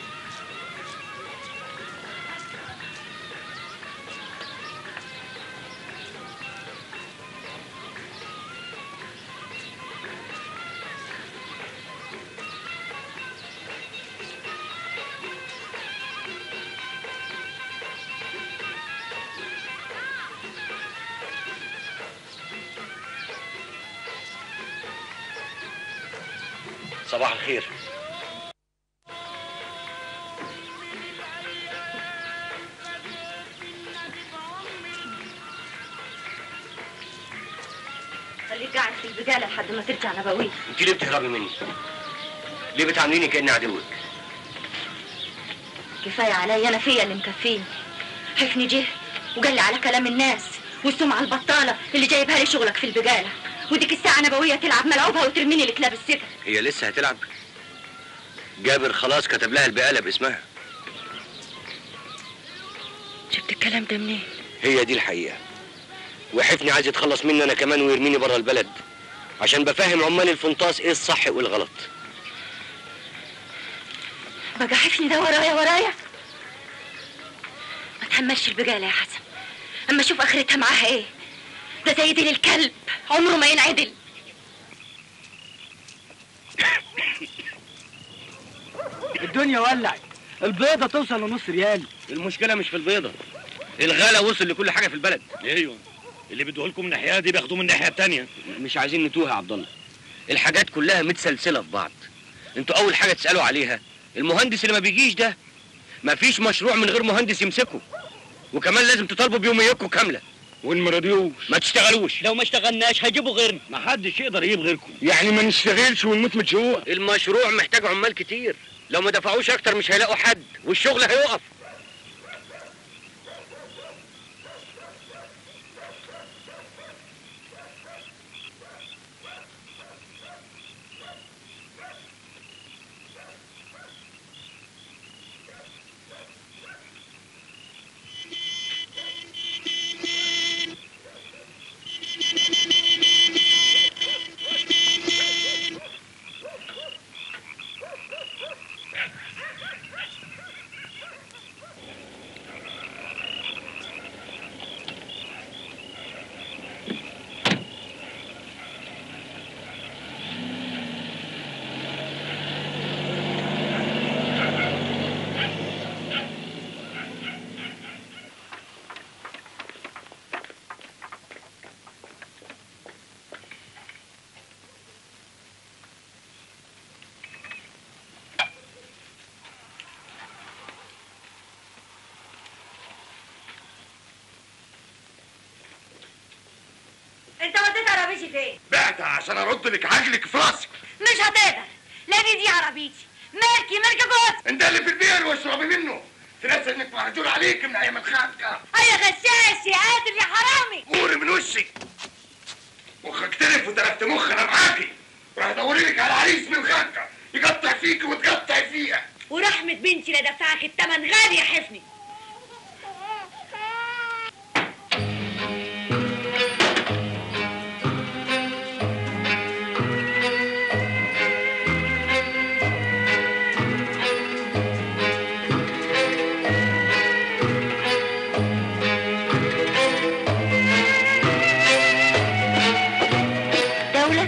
Speaker 9: صباح الخير
Speaker 2: خليك قاعد في البقاله لحد ما ترجع نبوي
Speaker 9: انت ليه بتهربي مني ليه بتعامليني كاني عدوك
Speaker 2: كفايه عليا انا فيا اللي مكفيني حفني جه وقال لي على كلام الناس والسمعه البطاله اللي جايبها لي شغلك في البقاله وديك الساعه نبويه تلعب ملعوبها وترميني لكلاب السكر
Speaker 9: هي لسه هتلعب جابر خلاص كتب لها البقاله باسمها
Speaker 2: جبت الكلام ده منين
Speaker 9: هي دي الحقيقه وحفني عايز يتخلص مني انا كمان ويرميني بره البلد عشان بفهم عمال الفنطاس ايه الصح وايه الغلط
Speaker 2: بقى حفني ده ورايا ورايا ما تحملش البقاله يا حسن اما اشوف اخرتها معاها ايه ده زي ديل الكلب عمره ما ينعدل
Speaker 15: الدنيا ولعت البيضة توصل لنص ريال
Speaker 5: المشكله مش في البيضه الغلا وصل لكل حاجه في البلد
Speaker 12: ايوه اللي بيدوه لكم من الناحيه دي بياخدوه من الناحيه التانيه
Speaker 5: مش عايزين نتوه يا عبد الله الحاجات كلها متسلسله في بعض انتوا اول حاجه تسالوا عليها المهندس اللي ما بيجيش ده مفيش مشروع من غير مهندس يمسكه وكمان لازم تطالبوا بيوميتكم كامله
Speaker 12: وان ما رضيوش
Speaker 5: ما تشتغلوش
Speaker 23: لو ما اشتغلناش هيجيبوا غيرنا
Speaker 12: ما حدش يقدر يجيب غيركم يعني ما نشتغلش ونموت من الجوع
Speaker 5: المشروع محتاج عمال كتير لو ما دفعوش اكتر مش هيلاقوا حد والشغل هيقف
Speaker 8: انت وديت عربيتي فين؟
Speaker 13: بعتها عشان ارد لك عجلك في راسك
Speaker 8: مش هتقدر لان دي عربيتي مالكي ملك جوز
Speaker 13: انت اللي في البير واشربي منه تنسى انك مهجور عليك من ايام الخانقه
Speaker 8: يا غشاش يا قاتل يا حرامي
Speaker 13: غوري من وشي مخك تلف وتلفت مخ انا معاكي راح ادوري لك على عريس من الخانقه يقطع فيك وتقطع فيها
Speaker 8: ورحمة بنتي لا دفعك التمن غالي يا حفني
Speaker 2: دولة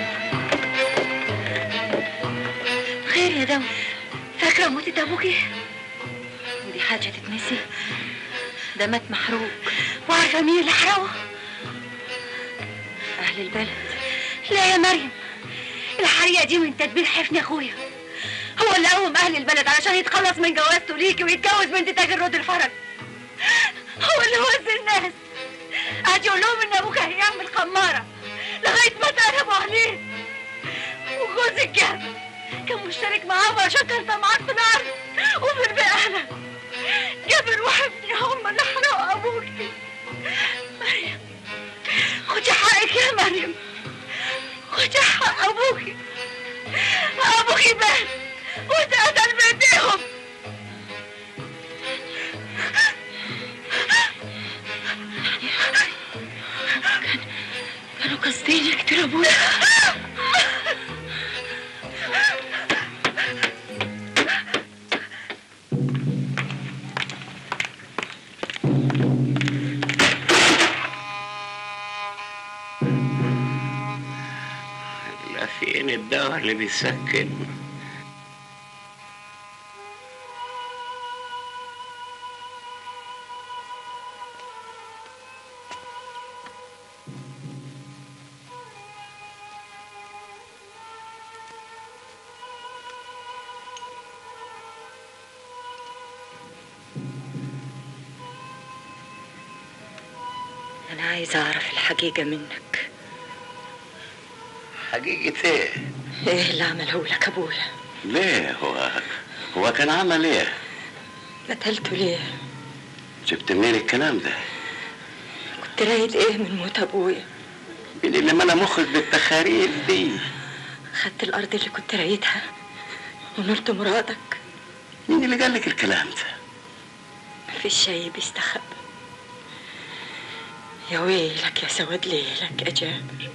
Speaker 2: خير يا دولة فاكرة موتة أبوكي ودي حاجة تتنسي ده مات محروق وعارفة مين اللي حرقه أهل البلد
Speaker 8: لا يا مريم الحريقة دي من تدبير حفني اخويا هو اللي قوم اهل البلد علشان يتخلص من جوازته ليكي ويتجوز بنت تاجر رود الفرج هو اللي وزن الناس قعد يقول لهم ان ابوك هيعمل خمارة لغاية ما اتقلبوا عليه وجوزك كان كان مشترك معاهم عشان كان طمعان في الارض وفي البقالة جابر وحفني هم اللي حرقوا ابوكي مريم خدي حقك يا مريم خدي حق ابوكي ابوكي مات واتقتل بايديهم
Speaker 2: كانوا قاصدين يقتلوا أبويا
Speaker 18: لا فين الدواء اللي بيسكن
Speaker 2: أنا عايزة أعرف الحقيقة منك
Speaker 18: حقيقة ايه؟
Speaker 2: إيه اللي عمله لك أبويا
Speaker 18: ليه هو هو كان عمل ايه؟
Speaker 2: قتلته ليه
Speaker 18: جبت منين الكلام ده؟
Speaker 2: كنت رايد إيه من موت أبويا
Speaker 18: مين اللي ملا مخك بالتخاريف دي؟
Speaker 2: خدت الأرض اللي كنت رايدها ونلت مرادك
Speaker 18: مين اللي قال لك الكلام ده؟
Speaker 2: مفيش شي بيستخبى يا ويلك يا سواد ليلك يا جابر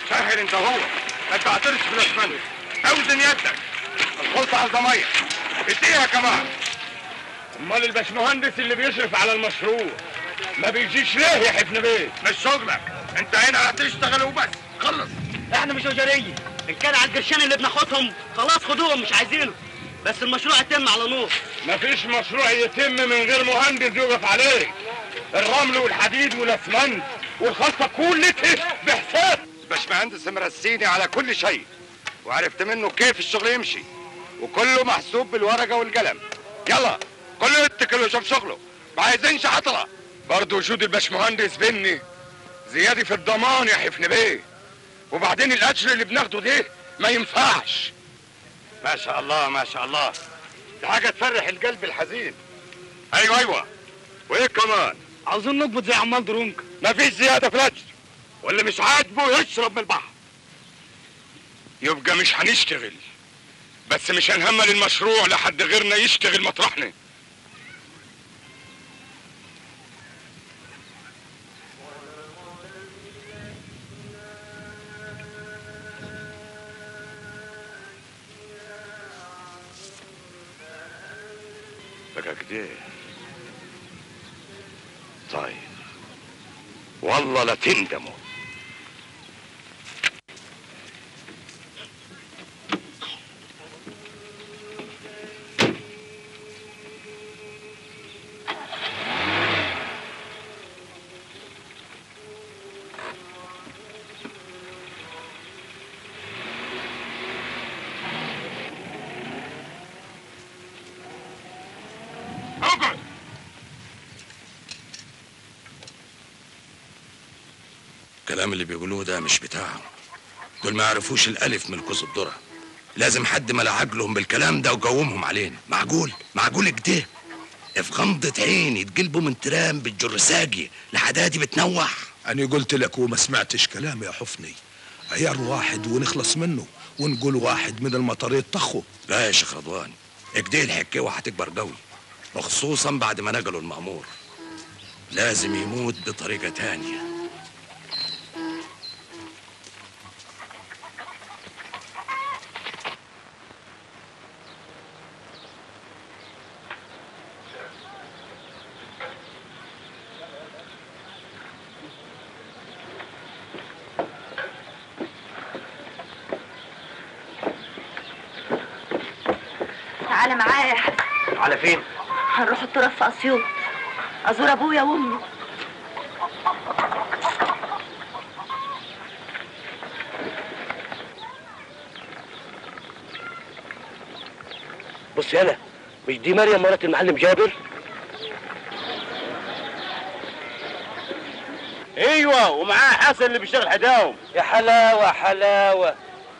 Speaker 13: سهل انت هو ما تعترش بالاسمنت اوزن يدك الخلطة على الضمية اديها كمان امال الباشمهندس اللي بيشرف على المشروع ما بيجيش ليه يا حفن بيه مش شغلك انت هنا هتشتغل وبس خلص
Speaker 16: احنا مش اجاريه ان كان على القرشين اللي بناخدهم خلاص خدوهم مش عايزينه بس المشروع يتم على نور
Speaker 13: مفيش مشروع يتم من غير مهندس يقف عليه الرمل والحديد والاسمنت والخلطة كلها بحساب باشمهندس مرسيني على كل شيء وعرفت منه كيف الشغل يمشي وكله محسوب بالورقة والقلم يلا كله يتكل ويشوف شغله ما عايزينش عطلة برضه وجود الباشمهندس بيني زيادة في الضمان يا حفن بيه وبعدين الاجر اللي بناخده ده ما ينفعش ما شاء الله ما شاء الله دي حاجة تفرح القلب الحزين ايوه ايوه وايه كمان
Speaker 16: عاوزين نقبض زي عمال درونك
Speaker 13: مفيش زيادة في الاجر واللي مش عاجبه يشرب من البحر يبقى مش هنشتغل بس مش هنهمل المشروع لحد غيرنا يشتغل مطرحنا بقى كده طيب والله لا تندموا
Speaker 14: الكلام اللي بيقولوه ده مش بتاعهم دول ما يعرفوش الالف من كوز الذره لازم حد ملا عقلهم بالكلام ده وقومهم علينا معقول معقول كده في غمضة عين يتقلبوا من ترام بالجرساجي لحدادي بتنوح
Speaker 12: أنا قلت لك وما سمعتش كلامي يا حفني عيار واحد ونخلص منه ونقول واحد من المطاريد طخه
Speaker 14: لا يا شيخ رضوان كده الحكاوة هتكبر قوي وخصوصا بعد ما نقلوا المأمور لازم يموت بطريقة تانية
Speaker 8: تعالى معايا
Speaker 5: على فين؟
Speaker 8: هنروح التراب في اسيوط ازور ابويا وامي
Speaker 5: بص يالا مش دي مريم مرات المعلم جابر؟
Speaker 13: ايوه ومعاه حسن اللي بيشتغل حداهم
Speaker 5: يا حلاوة حلاوة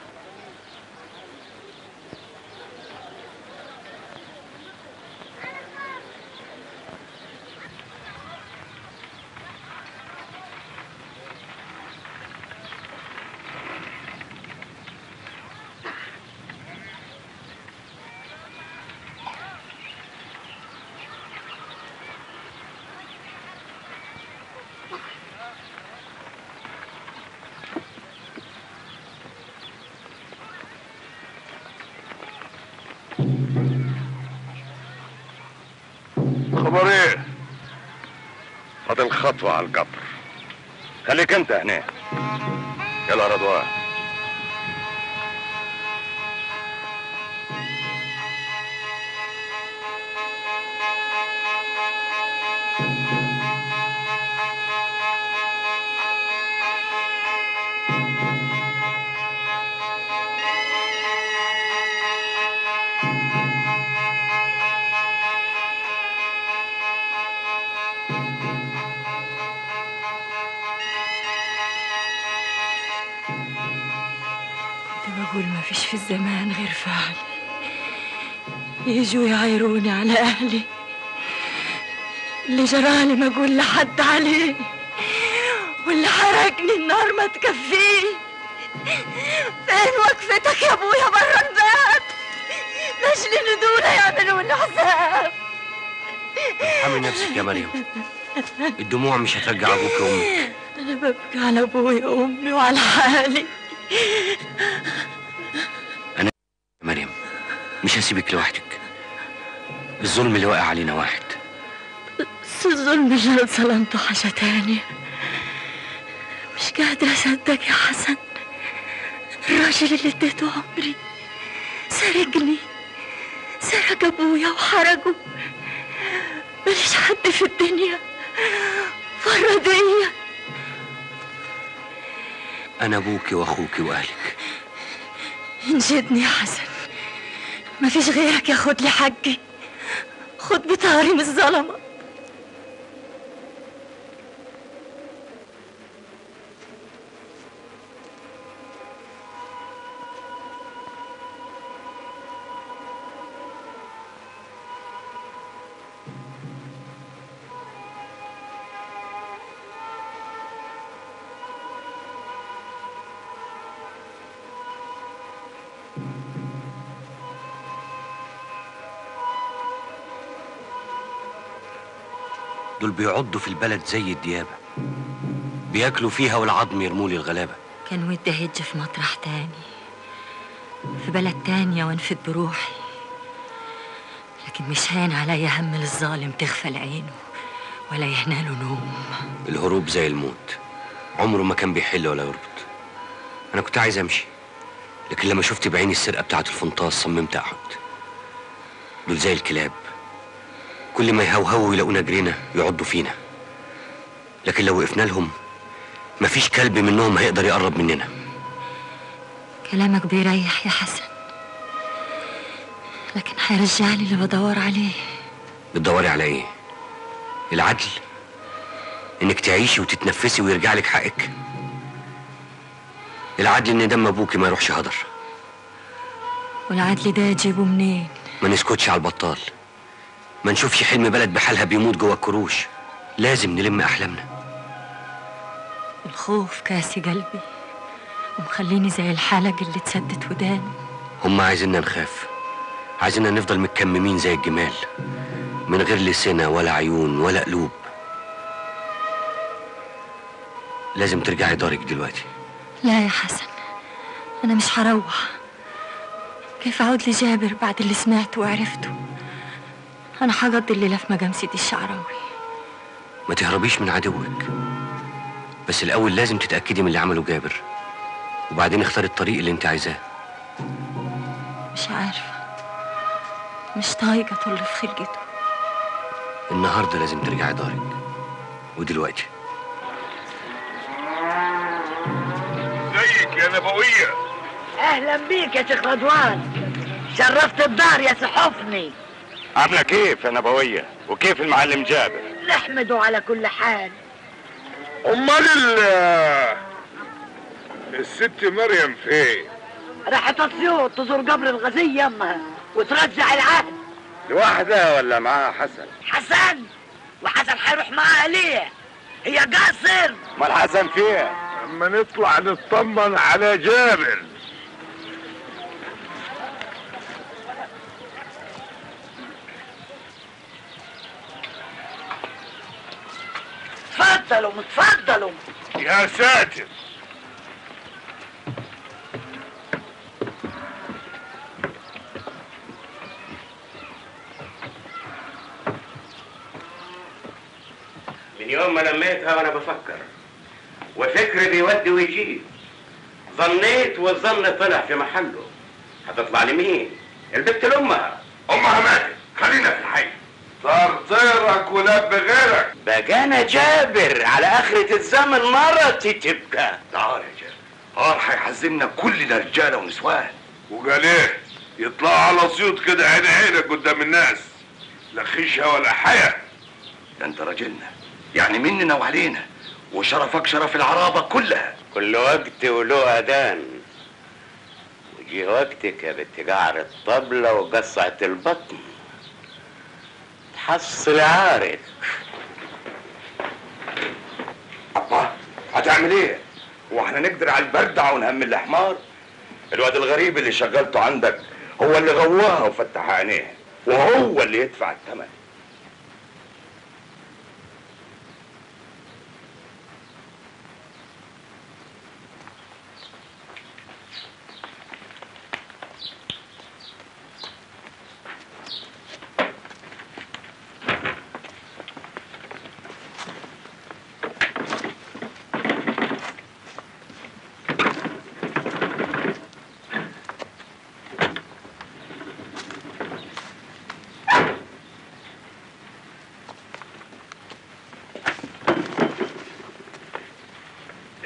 Speaker 13: خبر ايه فاضل خطوة على القبر خليك انت هنا يلا يا رضوان
Speaker 2: كنت بقول ما فيش في الزمان غير فعل يجوا يعايروني على أهلي اللي جرالي ما أقول لحد عليه واللي حرقني النار ما تكفيه فين وقفتك يا ابويا برا الباب لاجل ندولة يعملوا لي حساب
Speaker 5: ارحمي نفسك يا مريم الدموع مش هترجع ابوك وامك
Speaker 2: انا ببكي على ابويا وامي وعلى حالي
Speaker 5: مريم مش هسيبك لوحدك الظلم اللي واقع علينا واحد
Speaker 2: بس الظلم اللي أنا ظلمته حاجة تانية مش قادرة أصدق يا حسن الراجل اللي اديته عمري سرقني سرق أبويا وحرقه ماليش حد في الدنيا فرضية
Speaker 5: انا ابوكي واخوكي واهلك
Speaker 2: انجدني يا حسن مفيش غيرك ياخد لي حقي خد بطاري من الظلمة
Speaker 5: دول بيعضوا في البلد زي الديابة بياكلوا فيها والعظم يرموا لي الغلابة
Speaker 2: كان ودي أهج في مطرح تاني في بلد تانية وانفد بروحي لكن مش هين عليا هم الظالم تغفل عينه ولا يهناله نوم
Speaker 5: الهروب زي الموت عمره ما كان بيحل ولا يربط انا كنت عايز امشي لكن لما شفت بعيني السرقة بتاعت الفنطاس صممت اقعد دول زي الكلاب كل ما يهوهوا يلاقونا جرينا يعضوا فينا لكن لو وقفنا لهم مفيش كلب منهم هيقدر يقرب مننا
Speaker 2: كلامك بيريح يا حسن لكن هيرجعني اللي بدور عليه
Speaker 5: بتدوري على ايه العدل انك تعيشي وتتنفسي ويرجع لك حقك العدل ان دم ابوكي ما يروحش هدر
Speaker 2: والعدل ده اجيبه منين
Speaker 5: ما نسكتش على البطال ما نشوفش حلم بلد بحالها بيموت جوه الكروش لازم نلم احلامنا
Speaker 2: الخوف كاسي قلبي ومخليني زي الحلق اللي اتسدت وداني
Speaker 5: هم عايزيننا نخاف عايزيننا نفضل متكممين زي الجمال من غير لسانة ولا عيون ولا قلوب لازم ترجعي دارك دلوقتي
Speaker 2: لا يا حسن أنا مش هروح كيف أعود لجابر بعد اللي سمعته وعرفته أنا هقضي الليلة في مقام سيدي الشعراوي
Speaker 5: ما تهربيش من عدوك بس الأول لازم تتأكدي من اللي عمله جابر وبعدين اختاري الطريق اللي انت عايزاه
Speaker 2: مش عارفة مش طايقة طل في خلقته
Speaker 5: النهارده لازم ترجعي دارك ودلوقتي
Speaker 13: زيك يا نبوية
Speaker 1: اهلا بيك يا شيخ رضوان شرفت الدار يا سحفني
Speaker 11: عاملة كيف يا نبوية وكيف المعلم جابر
Speaker 1: نحمده على كل حال
Speaker 13: امال ال الست مريم فين
Speaker 1: راحت اسيوط تزور قبر الغزية يمها وترجع العهد
Speaker 11: لوحدها ولا معاها حسن
Speaker 1: حسن وحسن هيروح معاها ليه هي قاصر
Speaker 11: امال حسن فين
Speaker 13: اما نطلع نطمن على جابر
Speaker 1: تفضلوا تفضلوا
Speaker 13: يا ساتر
Speaker 18: من يوم ما لميتها وانا بفكر وفكري بيودي ويجيب ظنيت والظن طلع في محله هتطلع لمين البت لامها
Speaker 13: امها ماتت خلينا في الحي صار طيرك ولب غيرك
Speaker 18: بقى انا جابر على اخرة الزمن مرتي تبكى
Speaker 13: تعال يا جابر قال هيحزمنا كلنا رجاله ونسوان وقال ايه يطلع على صيوط كده عين عينك قدام الناس لا خشها ولا حياه
Speaker 14: ده انت راجلنا يعني مننا وعلينا وشرفك شرف العرابة كلها
Speaker 18: كل وقت وله اذان وجي وقتك يا بنت جعر الطبلة وقصعة البطن تحصل عارك
Speaker 11: أبا هتعمل ايه؟ هو احنا نقدر على البردعة ونهم الحمار؟ الواد الغريب اللي شغلته عندك هو اللي غواها وفتح عينيها وهو اللي يدفع الثمن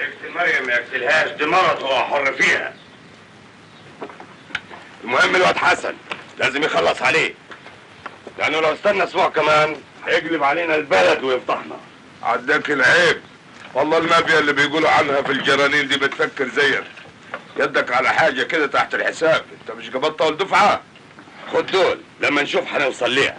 Speaker 11: يقتل مريم ما يقتلهاش دي مرض هو حر فيها المهم الواد حسن لازم يخلص عليه لانه لو استنى اسبوع كمان هيقلب علينا البلد ويفضحنا
Speaker 13: عداك العيب والله المافيا اللي بيقولوا عنها في الجرانين دي بتفكر زيك يدك على حاجة كده تحت الحساب انت مش قبضت اول دفعة
Speaker 11: خد دول لما نشوف هنوصل ليها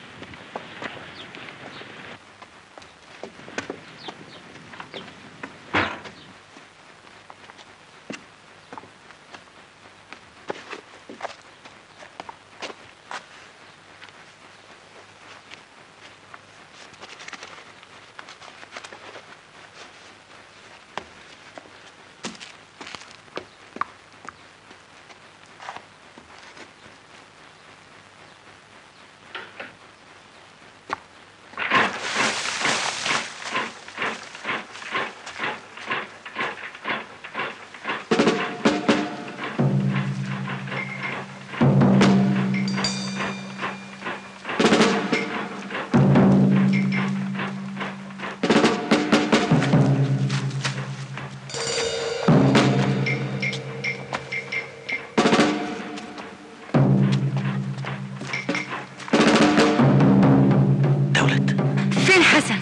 Speaker 2: فين حسن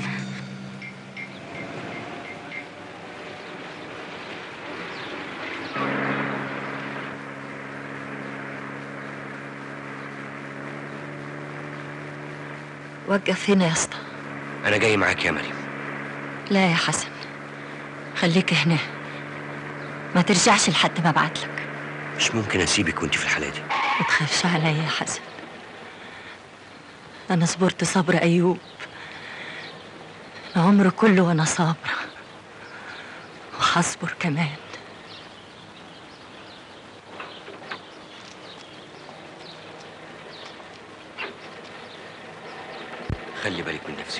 Speaker 2: وقف هنا يا اسطى
Speaker 7: انا جاي معاك يا مريم
Speaker 2: لا يا حسن خليك هنا ما ترجعش لحد ما ابعتلك
Speaker 7: مش ممكن اسيبك وانت في الحاله دي
Speaker 2: ما تخافش عليا يا حسن انا صبرت صبر ايوب العمر كله وانا صابره وهصبر كمان
Speaker 7: خلي بالك من نفسك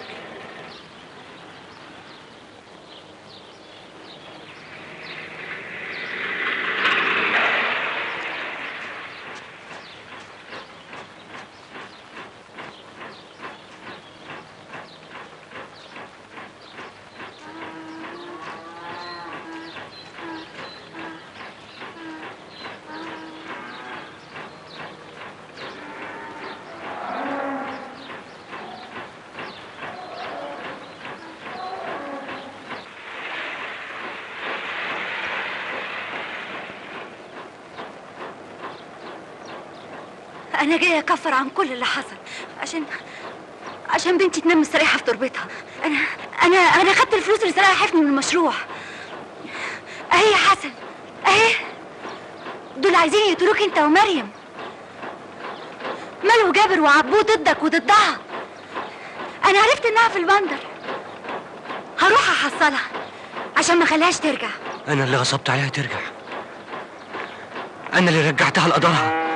Speaker 2: انا جايه اكفر عن كل اللي حصل عشان عشان بنتي تنام مستريحه في تربتها انا انا انا خدت الفلوس اللي سرقها حفني من المشروع اهي يا حسن اهي دول عايزين يقتلوك انت ومريم مالو جابر وعبوه ضدك وضدها انا عرفت انها في البندر هروح احصلها عشان ما اخليهاش ترجع
Speaker 7: انا اللي غصبت عليها ترجع انا اللي رجعتها لقدرها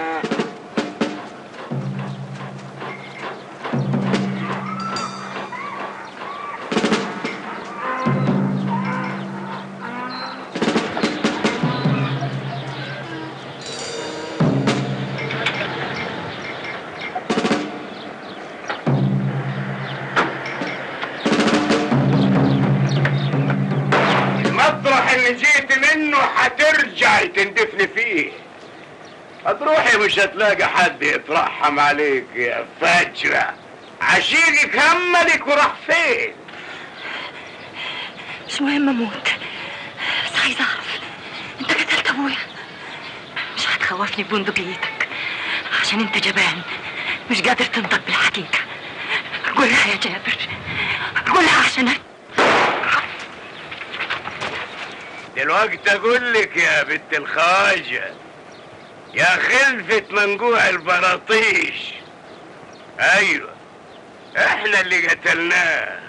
Speaker 11: المطرح اللي جيت منه هترجعي تندفني فيه هتروحي مش هتلاقي حد يترحم عليك يا فجرة عشيقك هملك وراح فين
Speaker 2: مش مهم اموت بس عايزه اعرف انت قتلت ابويا مش هتخوفني ببندقيتك عشان انت جبان مش قادر تنطق بالحقيقه قولها يا جابر قولها عشان أ-
Speaker 11: دلوقتي اقول لك يا بنت الخواجة يا خلفة منقوع البراطيش ايوه احنا اللي قتلناه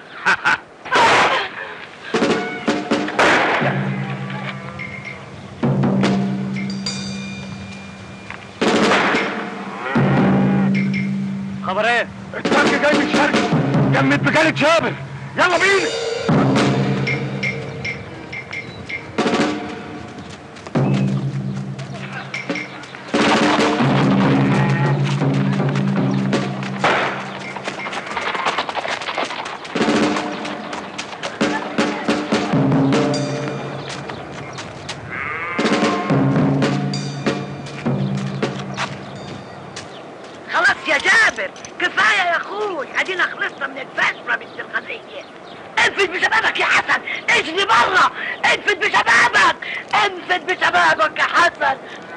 Speaker 6: خبر ايه؟ التانك جاي من الشرق جنب بجالة جابر يلا بينا
Speaker 1: اخوي ادينا خلصنا من الفشرة بنت الغزية انفد بشبابك يا حسن اجري برا انفد بشبابك انفد بشبابك يا حسن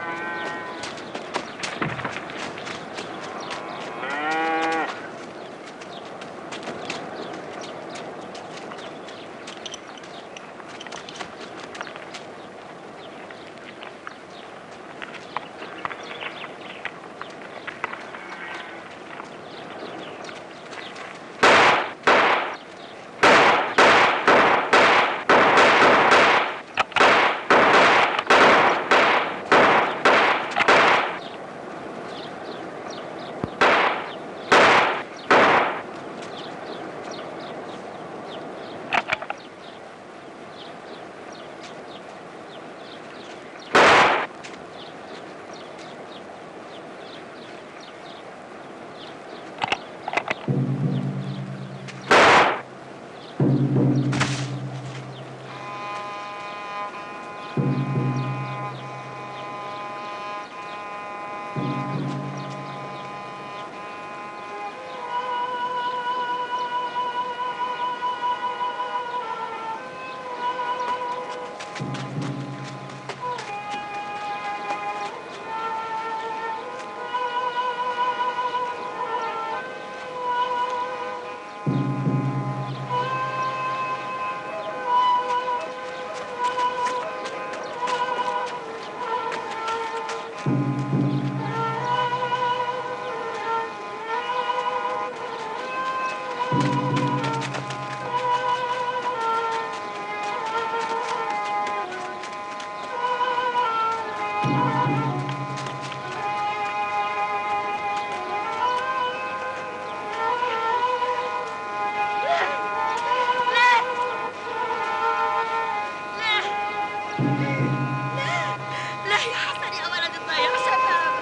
Speaker 8: لا يا حسن يا ولد الضيع شباب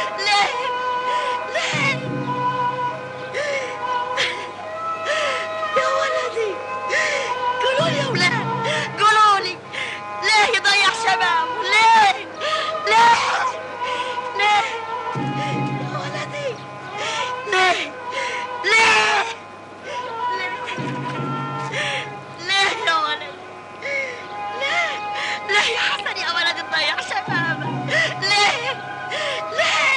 Speaker 8: ليه ليه يا ولدي قولوا لي يا ولاد قولوا لي ليه يضيع شباب ليه ليه ليه يا ولدي ليه ليه ليه يا ولد ليه ليه يا حسن يا ولد تضيع شبابك ليه ليه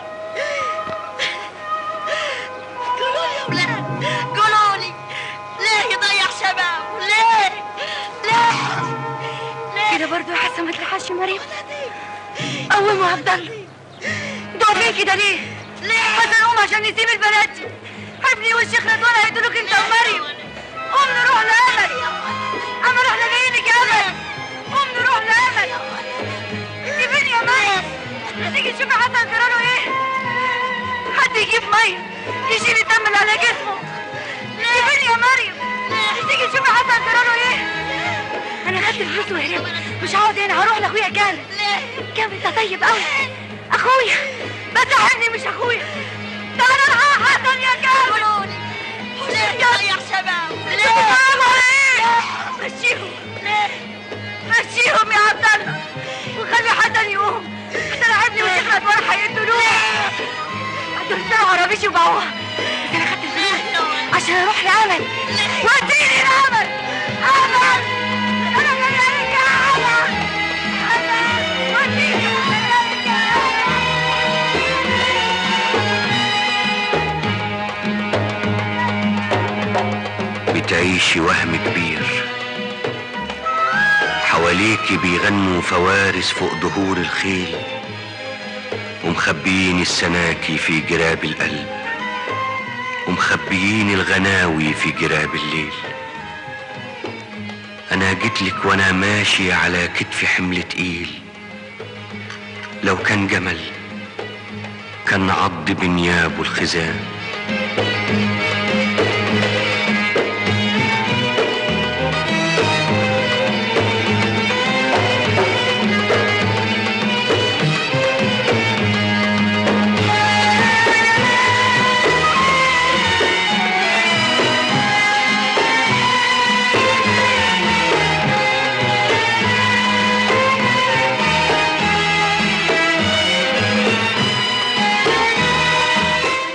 Speaker 8: قولوا لي يا ولاد قولوا لي ليه يضيع شبابه ليه ليه
Speaker 2: كده برضه يا حسن ما تلحقش مريم قوموا يا عبد الله انتوا واقفين كده ليه؟ ليه؟ حسن قوم عشان نسيب البنات دي حبني والشيخ رضوان هيدولوك انت ومريم قوم نروح لامل اما روح لجايينك يا امل قوم نروح لامل انت فين يا مريم؟ هتيجي تشوفي حسن جراله ايه؟ حد يجيب ميه يشيل الدم اللي على جسمه انت فين يا مريم؟ تيجي تشوفي حسن جراله ايه؟ انا خدت الفلوس وهربت مش هقعد هنا هروح لاخويا كامل كامل ده طيب قوي اخويا بس عني مش اخويا تعال الحق حسن يا كامل قولولي
Speaker 8: ليه يضيع شبابه
Speaker 2: ليه ايه مشيهم ليه مشيهم يا عبد الله وخلي حسن يقوم حسن عبني والشيخ رضوان هيقتلوه دول ساعة عربيش وبعوها بس انا خدت الفلوس عشان اروح لامل وديني لامل امل انا جاي عليك يا امل امل وديني عليك يا
Speaker 7: بتعيشي وهم كبير حواليكي بيغنوا فوارس فوق ظهور الخيل ومخبيين السناكي في جراب القلب ومخبيين الغناوي في جراب الليل انا جيتلك وانا ماشي على كتفي حمل تقيل لو كان جمل كان عض بنيابه الخزان